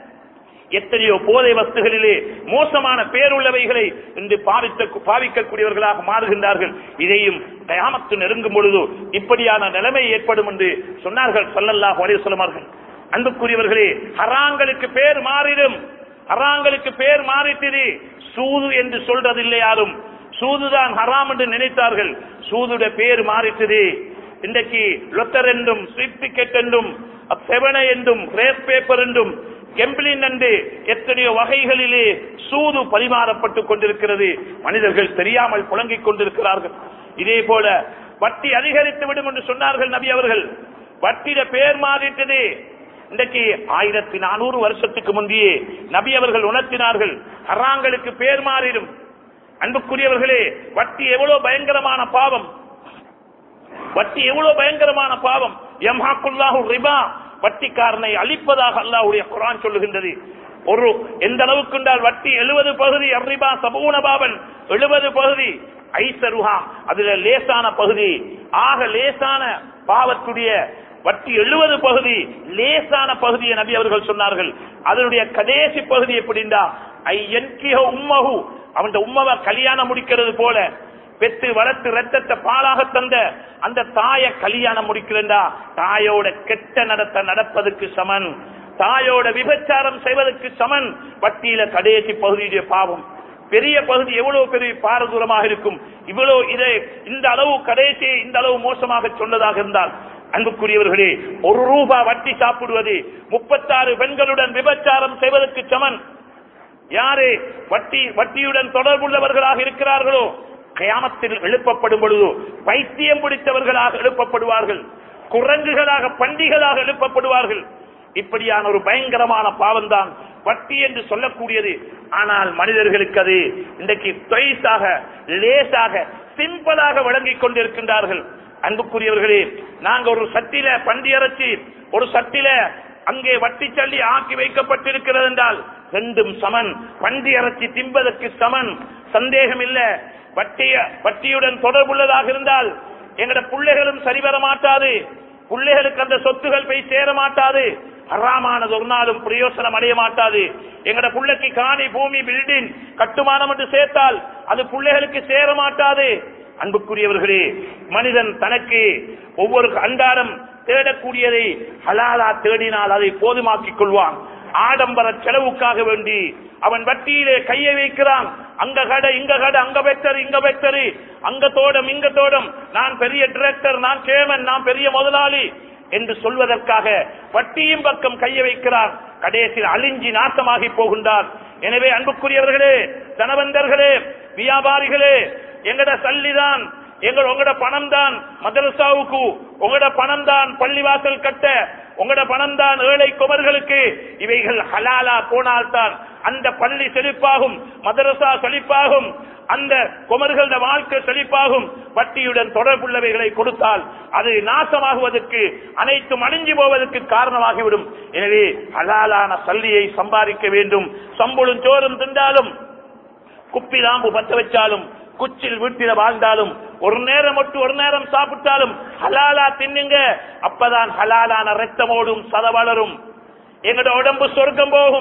எத்தனையோ போதை வஸ்துகளிலே மோசமான பேருள்ளவைகளை இன்று பாவித்த பாவிக்கக்கூடியவர்களாக மாறுகின்றார்கள் இதையும் கயாமத்து நெருங்கும் பொழுது இப்படியான நிலைமை ஏற்படும் என்று சொன்னார்கள் சொல்லல்லாஹ் ஒரே சொல்லுமார்கள் அன்புக்குரியவர்களே ஹராங்களுக்கு பேர் மாறிடும் ஹராங்களுக்கு பேர் மாறிட்டது சூது என்று சொல்றதில்லை யாரும் சூதுதான் ஹராம் என்று நினைத்தார்கள் சூதுட பேர் மாறிட்டது இன்றைக்கு லொத்தர் என்றும் ஸ்வீப் டிக்கெட் என்றும் செவனை என்றும் ரேப் பேப்பர் என்றும் கெம்பிளின் என்று எத்தனையோ வகைகளிலே சூது பரிமாறப்பட்டுக் கொண்டிருக்கிறது மனிதர்கள் தெரியாமல் புழங்கிக் கொண்டிருக்கிறார்கள் இதே போல வட்டி அதிகரித்து விடும் என்று சொன்னார்கள் நபி அவர்கள் வட்டிட பேர் மாறிட்டது இன்றைக்கு ஆயிரத்தி நானூறு வருஷத்துக்கு முந்தையே நபி அவர்கள் உணர்த்தினார்கள் ஹராங்களுக்கு பேர் மாறிடும் அன்புக்குரியவர்களே வட்டி எவ்வளவு பயங்கரமான பாவம் வட்டி எவ்வளவு பயங்கரமான பாவம் எம்ஹாக்குல்லாஹு ரிபா வட்டிக்காரனை அழிப்பதாக அல்லாஹ்வுடைய குரான் சொல்லுகின்றது ஒரு எந்த அளவுக்கு என்றால் வட்டி எழுபது பகுதி அர்ரிபா சபூன பாவன் எழுபது பகுதி ஐசருஹா அதுல லேசான பகுதி ஆக லேசான பாவத்துடைய வட்டி எழுபது பகுதி லேசான பகுதியை நபி அவர்கள் சொன்னார்கள் அதனுடைய கடைசி பகுதி எப்படின்னா ஐயன்கிய உம்மகு அவன் உம்மவை கல்யாணம் முடிக்கிறது போல பெற்று வளர்த்து ரத்தத்தை பாலாக தந்த அந்த தாய கல்யாணம் முடிக்கிறா தாயோட கெட்ட நடத்த நடப்பதற்கு சமன் தாயோட விபச்சாரம் செய்வதற்கு சமன் வட்டியில கடைசி பகுதியுடைய பாவம் பெரிய பகுதி எவ்வளவு பெரிய பாரதூரமாக இருக்கும் இவ்வளவு இதை இந்த அளவு கடைசி இந்த அளவு மோசமாக சொன்னதாக இருந்தால் அன்புக்குரியவர்களே ஒரு ரூபா வட்டி சாப்பிடுவது முப்பத்தாறு பெண்களுடன் விபச்சாரம் செய்வதற்கு சமன் யாரு வட்டி வட்டியுடன் தொடர்புள்ளவர்களாக இருக்கிறார்களோ கயாமத்தில் எழுப்பப்படும் பொழுது பைத்தியம் பிடித்தவர்களாக எழுப்பப்படுவார்கள் குரங்குகளாக பண்டிகளாக எழுப்பப்படுவார்கள் இப்படியான ஒரு பயங்கரமான பாவம் தான் வட்டி என்று சொல்லக்கூடியது ஆனால் மனிதர்களுக்கு அது இன்றைக்கு தொய்ஸாக லேசாக சிம்பிளாக வழங்கிக் கொண்டிருக்கின்றார்கள் அன்புக்குரியவர்களே நாங்க ஒரு சட்டில பண்டி அரைச்சி ஒரு சட்டில அங்கே வட்டி சல்லி ஆக்கி வைக்கப்பட்டிருக்கிறது என்றால் ரெண்டும் சமன் பண்டி அரைச்சி திம்பதற்கு சமன் சந்தேகம் இல்ல வட்டிய வட்டியுடன் தொடர்புள்ளதாக இருந்தால் எங்கட பிள்ளைகளும் சரிவர மாட்டாது பிள்ளைகளுக்கு அந்த சொத்துகள் போய் சேர மாட்டாது ஹராமானது ஒரு நாளும் பிரயோசனம் அடைய மாட்டாது எங்கட பிள்ளைக்கு காணி பூமி பில்டிங் கட்டுமானம் என்று சேர்த்தால் அது பிள்ளைகளுக்கு சேர மாட்டாது அன்புக்குரியவர்களே மனிதன் தனக்கு ஒவ்வொரு அன்றாடம் தேடக்கூடியதை ஹலாலா தேடினால் அதை போதுமாக்கிக் கொள்வான் ஆடம்பர செலவுக்காக வேண்டி அவன் வட்டியிலே கையை வைக்கிறான் அங்க கடை இங்க கடை அங்க பெற்றரு இங்க பெற்றரு அங்க தோடம் இங்க தோடம் நான் பெரிய டிரெக்டர் நான் சேமன் நான் பெரிய முதலாளி என்று சொல்வதற்காக வட்டியும் பக்கம் கையை வைக்கிறான் கடைசியில் அழிஞ்சி நாசமாகி போகின்றார் எனவே அன்புக்குரியவர்களே தனவந்தர்களே வியாபாரிகளே எங்கட சல்லிதான் எங்கள் உங்களோட பணம் தான் மதரசாவுக்கு உங்களோட பணம் தான் பள்ளிவாசல் கட்ட உங்களோட பணம் தான் ஏழை குமர்களுக்கு இவைகள் ஹலாலா போனால்தான் அந்த பள்ளி செழிப்பாகும் மதரசா செழிப்பாகும் அந்த குமர்கள வாழ்க்கை செழிப்பாகும் வட்டியுடன் தொடர்புள்ளவைகளை கொடுத்தால் அது நாசமாகுவதற்கு அனைத்தும் அழிஞ்சு போவதற்கு காரணமாகிவிடும் எனவே ஹலாலான சல்லியை சம்பாதிக்க வேண்டும் சம்பளும் சோறும் தின்றாலும் குப்பி லாம்பு பத்த வச்சாலும் குச்சில் வீட்டில வாழ்ந்தாலும் ஒரு நேரம் மட்டும் ஒரு நேரம் சாப்பிட்டாலும் ஹலாலா தின்னுங்க அப்பதான் ஹலாலான ரத்தமோடும் சத வளரும் எங்களோட உடம்பு சொர்க்கம் போகும்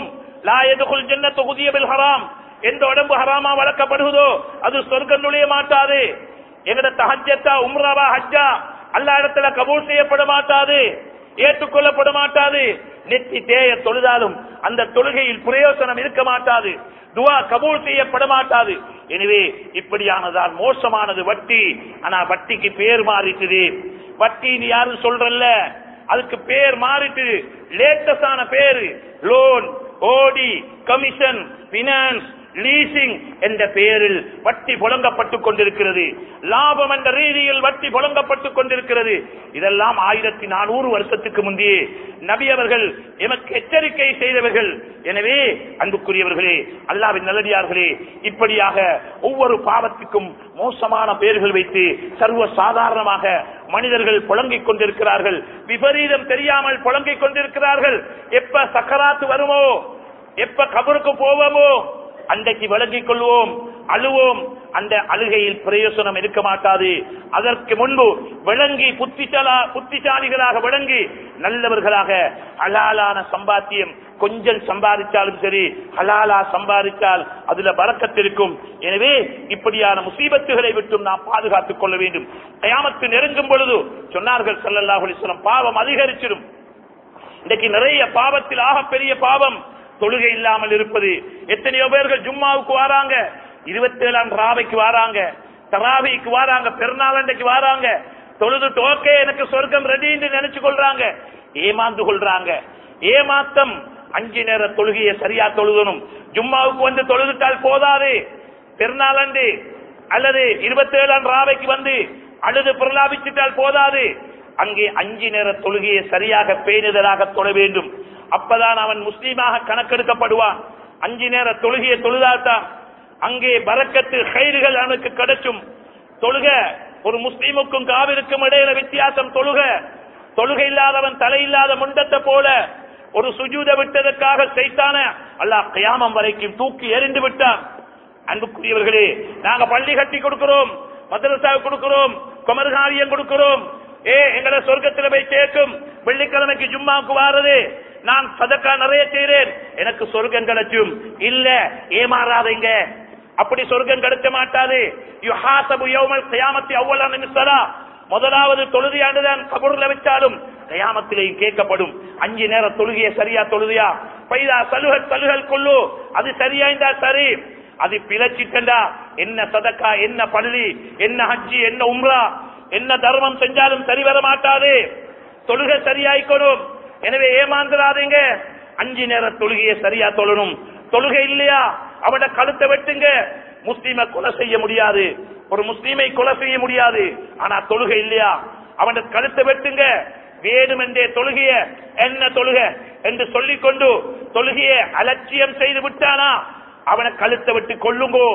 லா எதுகுல் ஜன்னத்து குதிய பில் ஹராம் எந்த உடம்பு ஹராமா வளர்க்கப்படுவதோ அது சொர்க்கம் நுழைய மாட்டாது எங்கட தஹஜத்தா உம்ராவா ஹஜ்ஜா அல்லா இடத்துல கபூல் செய்யப்பட மாட்டாது ஏற்றுக்கொள்ளப்பட மாட்டாது நெத்தி தேய தொழுதாலும் அந்த தொழுகையில் பிரயோசனம் இருக்க மாட்டாது துவா கபூல் செய்யப்பட மாட்டாது எனவே இப்படியானதான் மோசமானது வட்டி ஆனா வட்டிக்கு பேர் மாறிட்டுது வட்டின்னு யாரும் சொல்றல்ல அதுக்கு பேர் மாறிட்டு லேட்டஸ்டான பேரு லோன் ஓடி கமிஷன் பினான்ஸ் லீசிங் என்ற பெயரில் வட்டி புழங்கப்பட்டுக் கொண்டிருக்கிறது லாபம் என்ற ரீதியில் வட்டி புழங்கப்பட்டுக் கொண்டிருக்கிறது இதெல்லாம் ஆயிரத்தி நானூறு வருஷத்துக்கு முந்தையே நபி அவர்கள் எமக்கு எச்சரிக்கை செய்தவர்கள் எனவே அன்புக்குரியவர்களே அல்லாவின் நல்லடியார்களே இப்படியாக ஒவ்வொரு பாவத்துக்கும் மோசமான பெயர்கள் வைத்து சர்வ சாதாரணமாக மனிதர்கள் புழங்கிக் கொண்டிருக்கிறார்கள் விபரீதம் தெரியாமல் புழங்கிக் கொண்டிருக்கிறார்கள் எப்ப சக்கராத்து வருமோ எப்ப கபருக்கு போவோமோ அன்றைக்கு விளங்கிக் கொள்வோம் அழுவோம் அந்த அழுகையில் பிரயோசனம் இருக்க மாட்டாது அதற்கு முன்பு விளங்கி புத்திசாலா புத்திசாலிகளாக விளங்கி நல்லவர்களாக ஹலாலான சம்பாத்தியம் கொஞ்சம் சம்பாதிச்சாலும் சரி ஹலாலா சம்பாதித்தால் அதுல பறக்கத்திருக்கும் எனவே இப்படியான முசீபத்துகளை விட்டும் நாம் பாதுகாத்துக் கொள்ள வேண்டும் கயாமத்து நெருங்கும் பொழுது சொன்னார்கள் ஸல்லல்லாஹு அலைஹி வஸல்லம் பாவம் அதிகரிச்சிடும் இன்றைக்கு நிறைய பாவத்தில் ஆக பெரிய பாவம் தொழுகை இல்லாமல் இருப்பது எத்தனையோ பேர்கள் ஜும்மாவுக்கு வராங்க இருபத்தி ஏழாம் ராவைக்கு வராங்க தராவிக்கு வராங்க பெருநாள் அன்றைக்கு வராங்க தொழுது ஓகே எனக்கு சொர்க்கம் ரெடின்னு நினைச்சு கொள்றாங்க ஏமாந்து கொள்றாங்க ஏமாத்தம் அஞ்சு நேர தொழுகையை சரியா தொழுதணும் ஜும்மாவுக்கு வந்து தொழுதுட்டால் போதாது பெருநாள் அன்று அல்லது இருபத்தி ஏழாம் ராவைக்கு வந்து அழுது பிரலாபிச்சிட்டால் போதாது அங்கே அஞ்சு நேர தொழுகையை சரியாக பேணுதலாக தொழ வேண்டும் அப்பதான் அவன் முஸ்லீமாக கணக்கெடுக்கப்படுவான் அஞ்சு நேர தொழுகையை தொழுதாத்தான் அங்கே பறக்கத்து கயிறுகள் அவனுக்கு கிடைச்சும் தொழுக ஒரு முஸ்லீமுக்கும் காவிருக்கும் இடையில வித்தியாசம் தொழுக தொழுகை இல்லாதவன் தலை இல்லாத முண்டத்தை போல ஒரு சுஜூத விட்டதற்காக செய்தான அல்லாஹ் கயாமம் வரைக்கும் தூக்கி எறிந்து விட்டான் அன்புக்குரியவர்களே நாங்க பள்ளி கட்டி கொடுக்கிறோம் மதரசா கொடுக்கிறோம் குமர்காரியம் கொடுக்கிறோம் ஏ எங்களை சொர்க்கத்துல போய் சேர்க்கும் வெள்ளிக்கிழமைக்கு ஜும்மாவுக்கு வாரது நான் சதக்கா நிறைய செய்றேன் எனக்கு சொர்க்கம் கிடைச்சும் இல்ல ஏமாறாதீங்க அப்படி சொர்க்கம் கிடைக்க மாட்டாது யுஹாசபு யௌமல் கியாமத்தி அவ்வளவு நிமிஷரா முதலாவது தொழுதியாண்டுதான் கபூர்ல வச்சாலும் கயாமத்திலேயும் கேட்கப்படும் அஞ்சு நேர தொழுகையை சரியா தொழுதியா பைதா சலுகல் சலுகல் கொள்ளு அது சரியா இருந்தா சரி அது பிழைச்சிட்டா என்ன சதக்கா என்ன பள்ளி என்ன ஹஜ்ஜி என்ன உம்ரா என்ன தர்மம் செஞ்சாலும் சரி வர மாட்டாது தொழுகை சரியாய்க்கணும் எனவே ஏமாந்துடாதீங்க அஞ்சு நேர தொழுகையை சரியா தொழணும் தொழுகை இல்லையா அவட கழுத்தை வெட்டுங்க முஸ்லீமை கொலை செய்ய முடியாது ஒரு முஸ்லீமை கொலை செய்ய முடியாது ஆனா தொழுகை இல்லையா அவன கழுத்தை வெட்டுங்க வேணுமென்றே தொழுகைய என்ன தொழுக என்று சொல்லிக் கொண்டு தொழுகையை அலட்சியம் செய்து விட்டானா அவனை கழுத்தை விட்டு கொள்ளுங்கோ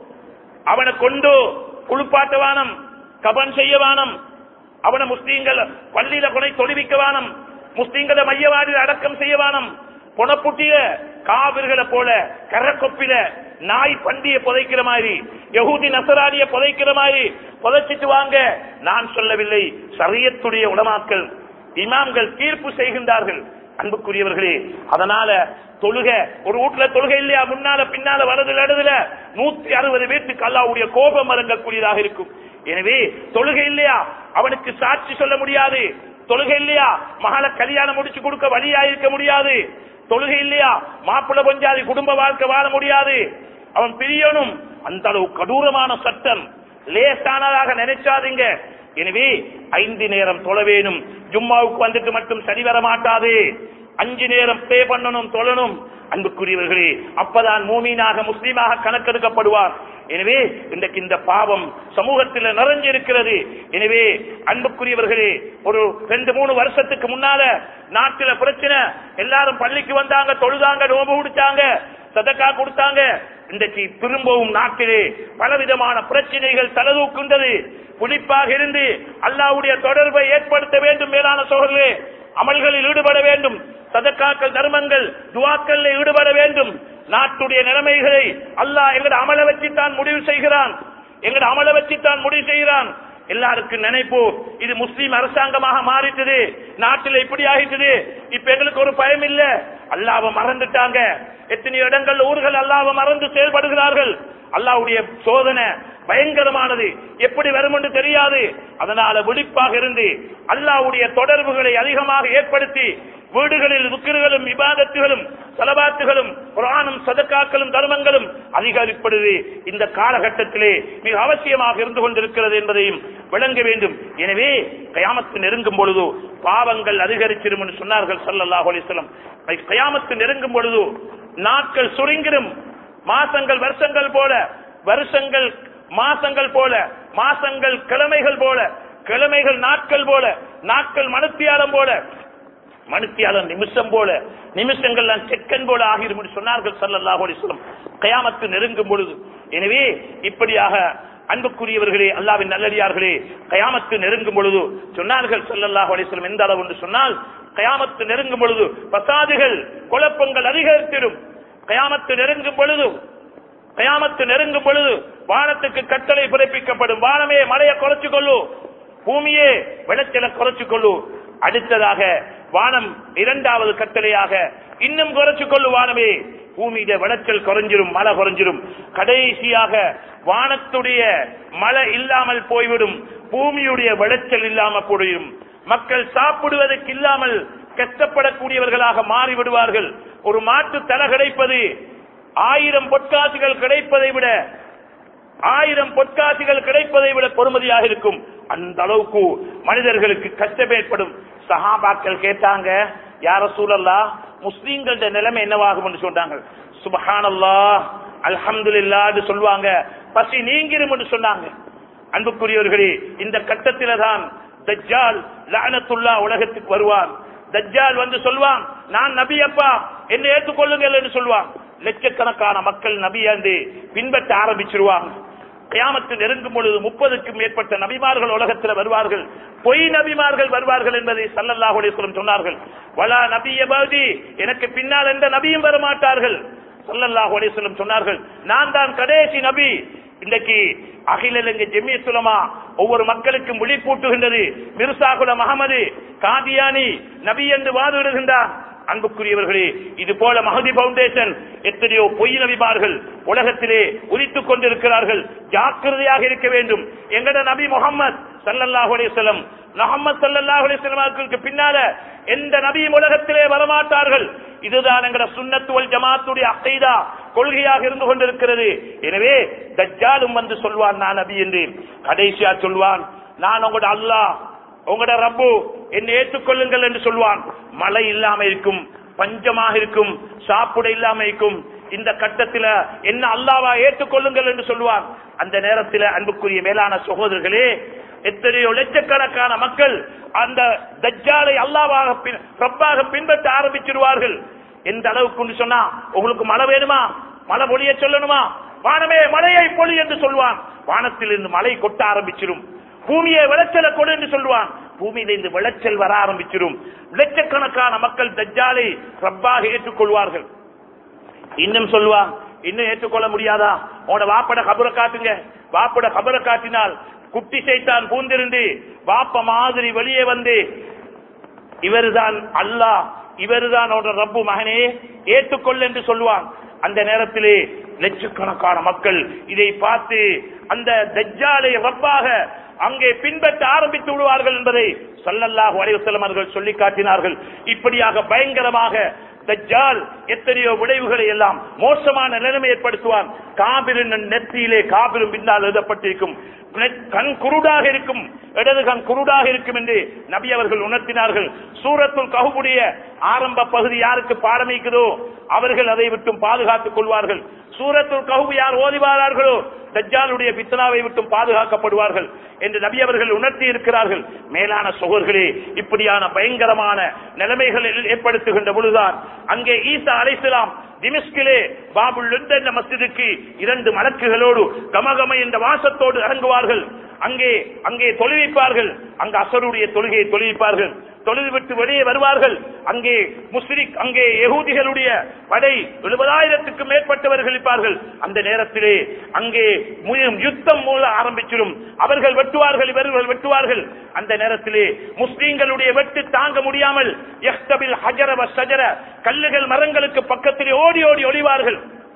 அவனை கொண்டு குளிப்பாட்ட வானம் கபன் செய்ய வானம் அவனை முஸ்லீம்கள் பள்ளியில கொலை தொழுவிக்க வானம் முஸ்லீம்களை மையவாடியில் அடக்கம் செய்ய வானம் புனப்புட்டிய காவிர்களை போல கரக்கொப்பில நாய் பண்டிய புதைக்கிற மாதிரி யகூதி நசராணிய புதைக்கிற மாதிரி புதைச்சிட்டு வாங்க நான் சொல்லவில்லை சரியத்துடைய உலமாக்கள் இமாம்கள் தீர்ப்பு செய்கின்றார்கள் அன்புக்குரியவர்களே அதனால தொழுக ஒரு வீட்டுல தொழுகை இல்லையா முன்னால பின்னால வரது நடுதுல நூத்தி அறுபது வீட்டுக்கு அல்லாவுடைய கோபம் இறங்கக்கூடியதாக இருக்கும் எனவே தொழுகை இல்லையா அவனுக்கு சாட்சி சொல்ல முடியாது தொழுகை இல்லையா மகள கல்யாணம் முடிச்சு கொடுக்க வழியா இருக்க முடியாது தொழுகை இல்லையா மாப்பிள்ள பொஞ்சாதி குடும்ப வாழ்க்கை வாழ முடியாது அவன் பிரியனும் அந்த அளவு கடூரமான சட்டம் லேசானதாக நினைச்சாதீங்க எனவே ஐந்து நேரம் தொழ வேணும் ஜும்மாவுக்கு வந்துட்டு மட்டும் சரி வர மாட்டாது அஞ்சு நேரம் பே பண்ணணும் தொழணும் அன்புக்குரியவர்களே அப்பதான் மூமீனாக முஸ்லீமாக கணக்கெடுக்கப்படுவார் எனவே இன்றைக்கு இந்த பாவம் சமூகத்தில் நிறைஞ்சிருக்கிறது எனவே அன்புக்குரியவர்களே ஒரு ரெண்டு மூணு வருஷத்துக்கு முன்னால நாட்டில பிரச்சனை எல்லாரும் பள்ளிக்கு வந்தாங்க தொழுதாங்க நோம்பு குடிச்சாங்க சதக்கா கொடுத்தாங்க இன்றைக்கு திரும்பவும் நாட்டிலே பலவிதமான பிரச்சனைகள் தலதூக்கின்றது புளிப்பாக இருந்து அல்லாவுடைய தொடர்பை ஏற்படுத்த வேண்டும் மேலான சோழர்களே அமல்களில் ஈடுபட வேண்டும் சதக்காக்கள் தர்மங்கள் துவாக்கள் ஈடுபட வேண்டும் நாட்டுடைய நிலைமைகளை அல்லாஹ் எங்கட அமல வச்சுத்தான் முடிவு செய்கிறான் எங்கட அமல வச்சுத்தான் முடிவு செய்கிறான் எல்லாருக்கும் நினைப்பு இது முஸ்லீம் அரசாங்கமாக மாறிட்டது நாட்டில் இப்படி ஆகிட்டது இப்ப எங்களுக்கு ஒரு பயம் இல்ல அல்லாவ மறந்துட்டாங்க எத்தனை இடங்கள் ஊர்கள் அல்லாவ மறந்து செயல்படுகிறார்கள் அல்லாவுடைய சோதனை பயங்கரமானது எப்படி வரும் என்று தெரியாது அதனால விழிப்பாக இருந்து அல்லாவுடைய தொடர்புகளை அதிகமாக ஏற்படுத்தி வீடுகளில் துக்கிர்களும் விவாதத்துகளும் செலவாத்துகளும் குரானும் சதக்காக்களும் தர்மங்களும் அதிகரிப்படுது இந்த காலகட்டத்திலே மிக அவசியமாக இருந்து கொண்டிருக்கிறது என்பதையும் விளங்க வேண்டும் எனவே கயாமத்து நெருங்கும் பொழுது பாவங்கள் அதிகரிச்சிடும் என்று சொன்னார்கள் சல்லல்லாஹு அலைஹி வஸல்லம் கயாமத்து நெருங்கும் பொழுது நாட்கள் சுருங்கிடும் மாசங்கள் வருஷங்கள் போல வருஷங்கள் மாசங்கள் போல மாசங்கள் கிழமைகள் போல கிழமைகள் நாட்கள் போல நாட்கள் மனுத்தியாலம் போல மனுத்தியாலம் நிமிஷம் போல நிமிஷங்கள் செக்கன் போல ஆகிரும் என்று சொன்னார்கள் சல்லல்லாஹு அலைஹி வஸல்லம் கயாமத்து நெருங்கும் பொழுது எனவே இப்படியாக அன்புக்குரியவர்களே அல்லாவின் நல்லடியார்களே கயாமத்து நெருங்கும் பொழுது சொன்னார்கள் சல்லல்லாஹு அலைஹி வஸல்லம் எந்த அளவு என்று சொன்னால் கயாமத்து நெருங்கும் பொழுது பசாதுகள் குழப்பங்கள் அதிகரித்திடும் கயாமத்து நெருங்கும் பொழுது கயாமத்து நெருங்கும் பொழுது வானத்துக்கு கட்டளை பிறப்பிக்கப்படும் வானமே மழையை குறைச்சு கொள்ளு பூமியே விளைச்சலை குறைச்சு கொள்ளு அடுத்ததாக வானம் இரண்டாவது கட்டளையாக இன்னும் குறைச்சு கொள்ளு வானமே பூமியில விளைச்சல் குறைஞ்சிரும் மழை குறைஞ்சிரும் கடைசியாக வானத்துடைய மழை இல்லாமல் போய்விடும் பூமியுடைய விளைச்சல் இல்லாமல் போய்விடும் மக்கள் சாப்பிடுவதற்கு இல்லாமல் கஷ்டப்படக்கூடியவர்களாக மாறிவிடுவார்கள் ஒரு மாட்டு தலை கிடைப்பது ஆயிரம் பொற்காசுகள் கிடைப்பதை விட ஆயிரம் பொற்காசுகள் கிடைப்பதை விட பொறுமதியாக இருக்கும் அந்த அளவுக்கு மனிதர்களுக்கு கஷ்டம் ஏற்படும் சஹாபாக்கள் கேட்டாங்க யார சூழல்லா முஸ்லீம்கள நிலைமை என்னவாகும் என்று சொன்னாங்க சுபஹானல்லா அல்ஹம்துலில்லா சொல்லுவாங்க பசி நீங்கிரும் என்று சொன்னாங்க அன்புக்குரியவர்களே இந்த கட்டத்தில தான் தஜ்ஜால் லஅனத்துல்லா உலகத்துக்கு வருவான் தஜ்ஜால் வந்து சொல்வான் நான் நபி அப்பா என்னை ஏற்றுக்கொள்ளுங்கள் என்று சொல்வான் லட்சக்கணக்கான மக்கள் நபியாந்து பின்பற்ற ஆரம்பிச்சிருவாங்க கியாமத்து நெருங்கும் பொழுது முப்பதுக்கும் மேற்பட்ட நபிமார்கள் உலகத்தில் வருவார்கள் பொய் நபிமார்கள் வருவார்கள் என்பதை சல்லல்லாஹு அலைஹி வஸல்லம் சொன்னார்கள் வலா நபிய பகுதி எனக்கு பின்னால் எந்த நபியும் வர மாட்டார்கள் சல்லல்லாஹு அலைஹி வஸல்லம் சொன்னார்கள் நான் தான் கடைசி நபி இன்றைக்கு அகில இலங்கை ஜெமியத்துலமா ஒவ்வொரு மக்களுக்கும் விழிப்பூட்டுகின்றது மிர்சாகுல மகமது காதியானி நபி என்று வாதிடுகின்றார் அன்புக்குரியவர்களே இது போல மகதி பவுண்டேஷன் எத்தனையோ பொய் நபிமார்கள் உலகத்திலே உதித்துக் கொண்டிருக்கிறார்கள் ஜாக்கிரதையாக இருக்க வேண்டும் எங்கட நபி முகமது சல்லல்லாஹு அலைஹி வஸல்லம் முகமது சல்லல்லாஹு அலைஹி வஸல்லம் பின்னால எந்த நபியும் உலகத்திலே வரமாட்டார்கள் இதுதான் எங்கட சுன்னத்துவல் ஜமாத்துடைய அக்கைதா கொள்கையாக இருந்து கொண்டிருக்கிறது எனவே தஜ்ஜாலும் வந்து சொல்வான் நான் நபி என்று கடைசியா சொல்வான் நான் உங்களோட அல்லாஹ் உங்களோட ரப்பு என்னை ஏற்றுக்கொள்ளுங்கள் என்று சொல்வான் மழை இல்லாம இருக்கும் பஞ்சமாக இருக்கும் சாப்பிட இல்லாம இருக்கும் இந்த கட்டத்தில என்ன அல்லாவா ஏற்றுக்கொள்ளுங்கள் என்று சொல்லுவான் அந்த நேரத்தில் அன்புக்குரிய மேலான சகோதரர்களே எத்தனையோ லட்சக்கணக்கான மக்கள் அந்த தஜ்ஜாலை அல்லாவாக பின்- ரப்பாக பின்பற்ற ஆரம்பிச்சிருவார்கள் எந்த அளவுக்கு சொன்னா உங்களுக்கு மழை வேணுமா மழை பொழிய சொல்லணுமா வானமே மழையை பொழி என்று சொல்வான் வானத்தில் இருந்து மழை கொட்ட ஆரம்பிச்சிடும் பூமியை விளைச்சலை கொடு என்று சொல்லுவான் பூமியில இருந்து விளைச்சல் வர ஆரம்பிச்சிடும் லட்சக்கணக்கான மக்கள் தஜ்ஜாலை ரப்பாக ஏற்றுக்கொள்வார்கள் இன்னும் சொல்லுவான் இன்னும் ஏற்றுக்கொள்ள முடியாதா உன வாப்பட கபரை காட்டுங்க வாப்பட கபரை காட்டினால் குட்டி சைத்தான் பூந்திருந்து வாப்ப மாதிரி வெளியே வந்து இவர்தான் அல்லாஹ் இவர்தான் அவரோட ரப்பு மகனே ஏற்றுக்கொள் என்று சொல்லுவான் அந்த நேரத்திலே லட்சக்கணக்கான மக்கள் இதை பார்த்து அந்த தஜ்ஜாலை ரப்பாக அங்கே பின்பற்ற ஆரம்பித்து விடுவார்கள் என்பதை சல்லல்லாஹு அலைஹி வஸல்லம் அவர்கள் சொல்லி காட்டினார்கள் இப்படியாக பயங்கரமாக தஜ்ஜால் எத்தனையோ விளைவுகளை எல்லாம் மோசமான நிலைமை ஏற்படுத்துவான் காபிரின் நெற்றியிலே காபிரும் பின்னால் எழுதப்பட்டிருக்கும் நெ- கண் குருடாக இருக்கும் இடது கண் குருடாக இருக்கும் என்று நபி அவர்கள் உணர்த்தினார்கள் சூரத்துல் கஹுடைய ஆரம்ப பகுதி யாருக்கு பாடமைக்குதோ அவர்கள் அதை விட்டும் பாதுகாத்துக் கொள்வார்கள் சூரத்துல் கஹு யார் ஓதிவாரார்களோ தஜ்ஜாலுடைய பித்தனாவை விட்டும் பாதுகாக்கப்படுவார்கள் என்று நபி அவர்கள் உணர்த்தி இருக்கிறார்கள் மேலான சோகர்களே இப்படியான பயங்கரமான நிலைமைகள் ஏற்படுத்துகின்ற பொழுதுதான் அங்கே ஈசா அலைசலாம் திமிஸ்கிலே பாபுல் என்ற மஸ்ஜிதுக்கு இரண்டு மலக்குகளோடு கமகம என்ற வாசத்தோடு இறங்குவார்கள் அங்கே அங்கே தொழுவிப்பார்கள் அங்கு அசருடைய தொழுகையை தொழுவிப்பார்கள் தொழுது விட்டு வெளியே வருவார்கள் அங்கே முஸ்லிக் அங்கே யகூதிகளுடைய படை எழுபதாயிரத்துக்கும் மேற்பட்டவர்கள் இருப்பார்கள் அந்த நேரத்திலே அங்கே மு- யுத்தம் மூல ஆரம்பிச்சிடும் அவர்கள் வெட்டுவார்கள் இவர்கள் வெட்டுவார்கள் அந்த நேரத்திலே முஸ்லீம்களுடைய வெட்டு தாங்க முடியாமல் யஹ்தபில் ஹஜர வ ஷஜர கல்லுகள் மரங்களுக்கு பக்கத்திலே ஓடி ஓடி ஒளிவார்கள்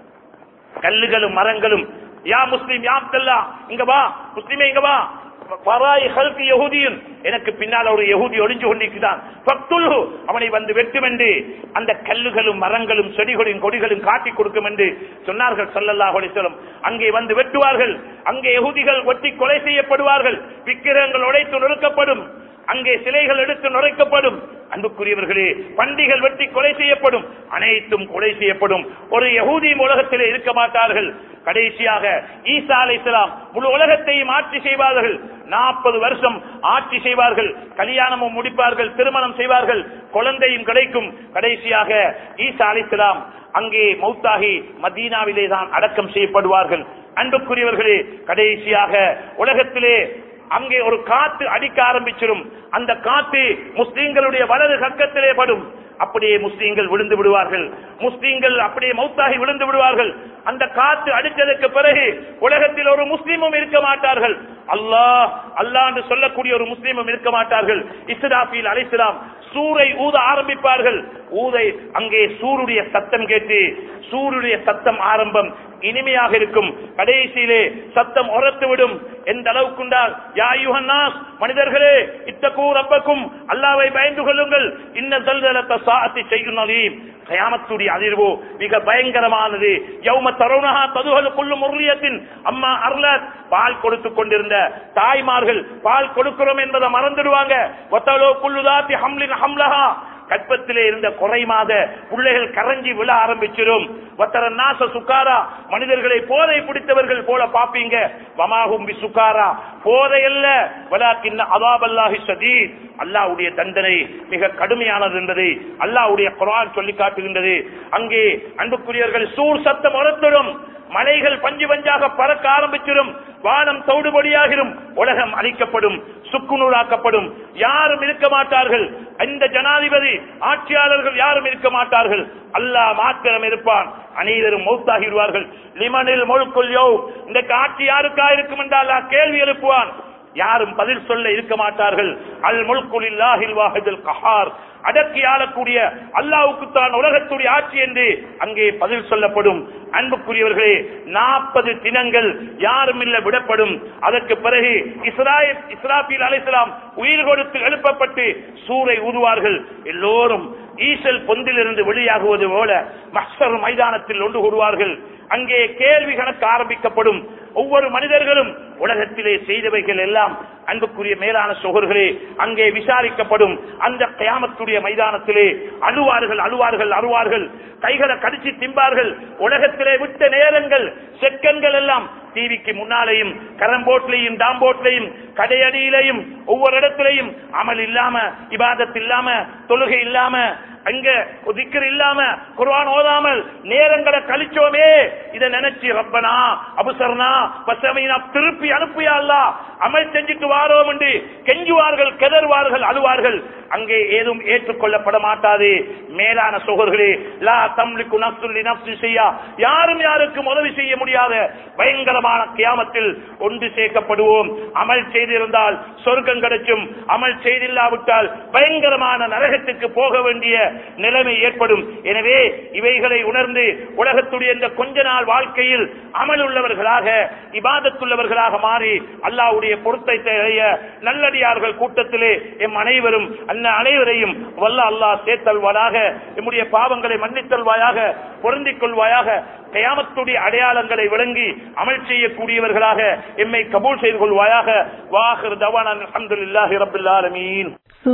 கல்லுகளும் மரங்களும் யா முஸ்லீம் யா அப்துல்லா இங்க வா முஸ்லிமே இங்க வா வராய் ஹல்கி யஹூதியும் எனக்கு பின்னால் ஒரு யஹூதி ஒளிஞ்சு கொண்டிருக்கிறான் ஃபக்துல்ஹு, அவனை வந்து வெட்டும் என்று அந்த கல்லுகளும் மரங்களும் செடிகளும் கொடிகளும் காட்டி கொடுக்கும் என்று சொன்னார்கள் ஸல்லல்லாஹு அலைஹி வஸல்லம் அங்கே வந்து வெட்டுவார்கள் அங்கே யஹூதிகள் ஒட்டி கொலை செய்யப்படுவார்கள் விக்கிரகங்கள் உடைத்து நொறுக்கப்படும் அங்கே சிலைகள் எடுத்து நுழைக்கப்படும் அன்புக்குரியவர்களே பண்டிகள் வெட்டி கொலை செய்யப்படும் அனைத்தும் கொலை செய்யப்படும் ஒரு யகூதியும் உலகத்திலே இருக்க மாட்டார்கள் கடைசியாக ஈசா அலைஹிஸ்ஸலாம் முழு உலகத்தையும் ஆட்சி செய்வார்கள் நாற்பது வருஷம் ஆட்சி செய்வார்கள் கல்யாணமும் முடிப்பார்கள் திருமணம் செய்வார்கள் குழந்தையும் கிடைக்கும் கடைசியாக ஈசா அலைஹிஸ்ஸலாம் அங்கே மௌத்தாகி மதீனாவிலே தான் அடக்கம் செய்யப்படுவார்கள் அன்புக்குரியவர்களே கடைசியாக உலகத்திலே அங்கே ஒரு காத்து அடிக்க ஆரம்பிச்சிடும் அந்த காத்து முஸ்லீம்களுடைய வலது கக்கத்திலே படும் அப்படியே முஸ்லீம்கள் விழுந்து விடுவார்கள் முஸ்லீம்கள் அப்படியே மௌத்தாகி விழுந்து விடுவார்கள் அந்த காத்து அடித்ததற்கு பிறகு உலகத்தில் ஒரு முஸ்லீமும் இருக்க மாட்டார்கள் அல்லாஹ் அல்லாஹ் என்று சொல்லக்கூடிய ஒரு முஸ்லீமும் இருக்க மாட்டார்கள் இஸ்ராஃபில் அலைஹிஸ்ஸலாம் சூரை ஊத ஆரம்பிப்பார்கள் ஊதை அங்கே சூருடைய சத்தம் கேட்டு சூருடைய சத்தம் ஆரம்பம் இனிமையாக இருக்கும் கடைசியிலே சத்தம் உரத்து விடும் எந்த அளவுக்குண்டால் யா யுஹன்னாஸ் மனிதர்களே இத்தக்கூ ரப்பக்கும் அல்லாவை பயந்து கொள்ளுங்கள் இன்ன தல்தலத்த சாத்தி செய்யும் அலீம் கயாமத்துடைய அதிர்வு மிக பயங்கரமானது யௌம தருணஹா ததுகல் குள்ளும் முருளியத்தின் அம்மா அர்லத் பால் கொடுத்து கொண்டிருந்த தாய்மார்கள் பால் கொடுக்கிறோம் என்பதை மறந்துடுவாங்க ஒத்தலோ குள்ளுதாத்தி ஹம்லின் ஹம்லஹா கற்பத்திலே இருந்த குறை மாத பிள்ளைகள் கரைஞ்சி விழ ஆரம்பிச்சிடும் வத்தர நாச சுக்காரா மனிதர்களை போதை பிடித்தவர்கள் போல பாப்பீங்க வமாகும் பி சுக்காரா போதை அல்ல வலாக்கின்ன அதாபல்லாஹி சதீத் அல்லாஹ்வுடைய தண்டனை மிக கடுமையானது என்பதை அல்லாஹ்வுடைய குர்ஆன் சொல்லி காட்டுகின்றது அங்கே அன்புக்குரியவர்கள் சூர் சத்தம் உரத்திடும் மலைகள் பஞ்சு பஞ்சாக பறக்க ஆரம்பிச்சிடும் வானம் தௌடுபடியாகிடும் உலகம் அழிக்கப்படும் சுக்குநூறாக்கப்படும் யாரும் இருக்க மாட்டார்கள் இந்த ஜனாதிபதி ஆட்சியாளர்கள் யாரும் இருக்க மாட்டார்கள் அல்லாஹ் மாத்திரம் இருப்பான் அனைவரும் மௌத்தாகிடுவார்கள் லிமனில் முழுக்குள் யோ இந்த ஆட்சி யாருக்கா இருக்கும் என்றால் அல்லாஹ் கேள்வி எழுப்புவான் யாரும் பதில் சொல்ல இருக்க மாட்டார்கள் அல் முல்குலில்லாஹில் வாஹிதுல் கஹார் அடக்கி ஆளக்கூடிய அல்லாவுக்கு தான் உலகத்துடைய ஆட்சி என்று அங்கே பதில் சொல்லப்படும் அன்புக்குரியவர்களே நாற்பது தினங்கள் யாரும் இல்ல விடப்படும் அதற்கு பிறகு இஸ்ராயல் இஸ்ராபில் அலைசலாம் உயிர் கொடுத்து எழுப்பப்பட்டு சூறை ஊதுவார்கள் எல்லோரும் ஈசல் பொந்திலிருந்து வெளியாகுவது போல மஸ்தர் மைதானத்தில் ஒன்று கூடுவார்கள் அங்கே கேள்வி கணக்கு ஆரம்பிக்கப்படும் ஒவ்வொரு மனிதர்களும் உலகத்திலே செய்தவைகள் எல்லாம் அன்புக்குரிய மேலான சோகர்களே அங்கே விசாரிக்கப்படும் அந்த கயாமத்துடைய மைதானத்திலே அழுவார்கள் அழுவார்கள் அழுவார்கள் கைகளை கடிச்சு திம்பார்கள் உலகத்திலே விட்ட நேரங்கள் செக்கன்கள் எல்லாம் டிவிக்கு முன்னாலேயும் கரம்போட்லையும் டாம்போட்லையும் கடையடியிலையும் ஒவ்வொரு இடத்திலையும் அமல் இல்லாம இபாதத் இல்லாம தொழுகை இல்லாம அங்க திக்கர் இல்லாம குர்ஆன் ஓதாமல் நேரங்களை கழிச்சோமே இதை நினைச்சு ரப்பனா அபுசர்னா பசமைனா திருப்பி அனுப்பியா அல்லாஹ் அமல் செஞ்சுட்டு வாரோம் என்று கெஞ்சுவார்கள் கெதறுவார்கள் அழுவார்கள் அங்கே ஏதும் ஏற்றுக்கொள்ளப்பட மாட்டாது மேலான சோகர்களே லா தம்லிக்கு நப்சுல்லி நப்சு செய்யா யாரும் யாருக்கும் உதவி செய்ய முடியாத பயங்கரமான கியாமத்தில் ஒன்று சேர்க்கப்படுவோம் அமல் செய்திருந்தால் சொர்க்கம் கிடைக்கும் அமல் செய்தில்லாவிட்டால் பயங்கரமான நரகத்துக்கு போக வேண்டிய நிலைமை ஏற்படும் எனவே இவைகளை உணர்ந்து உலகத்துடைய இந்த கொஞ்ச நாள் வாழ்க்கையில் அமல் உள்ளவர்களாக இபாதத்துள்ளவர்களாக மாறி அல்லாஹ்வுடைய பொருத்தத்தை அடைய நல்லடியார்கள் கூட்டத்திலே எம் அனைவரும் அந்த அனைவரையும் வல்ல அல்லாஹ் சேர்த்தல்வாயாக எம்முடைய பாவங்களை மன்னித்தல்வாயாக பொருந்திக் கொள்வாயாக கயாமத்துடைய அடையாளங்களை விளங்கி அமல் செய்யக்கூடியவர்களாக எம்மை கபூல் செய்து கொள்வாயாக வாஹிர் தவான் அல்ஹம்துலில்லாஹி ரப்பில் ஆலமீன்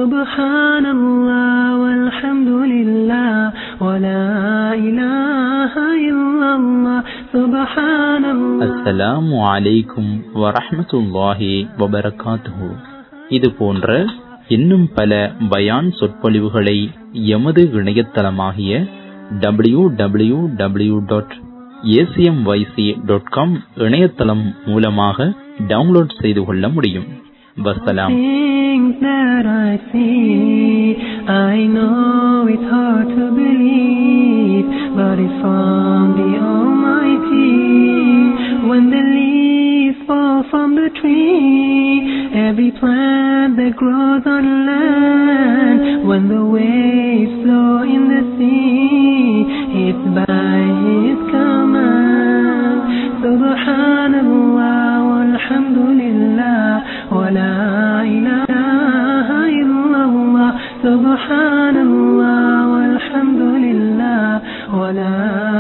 سبحان الله والحمد لله ولا إله إلا الله سبحان الله அஸ்ஸலாமு அலைக்கும் வரஹ்மத்துல்லாஹி வபரகாத்துஹு இது போன்ற இன்னும் பல பயான் சொற்பொழிவுகளை எமது இணையதளமாகிய W W W dot ACMYC dot com இணையதளம் மூலமாக டவுன்லோட் செய்து கொள்ள முடியும் வசலாம் Things that I see, I know it's hard to believe, but it's from the Almighty. When the leaves fall from the tree, every plant that grows on land, when the waves flow in the sea, it's by His command. Subhanallah walhamdulillah wa la ilaha illallah. Subhanallah walhamdulillah wa la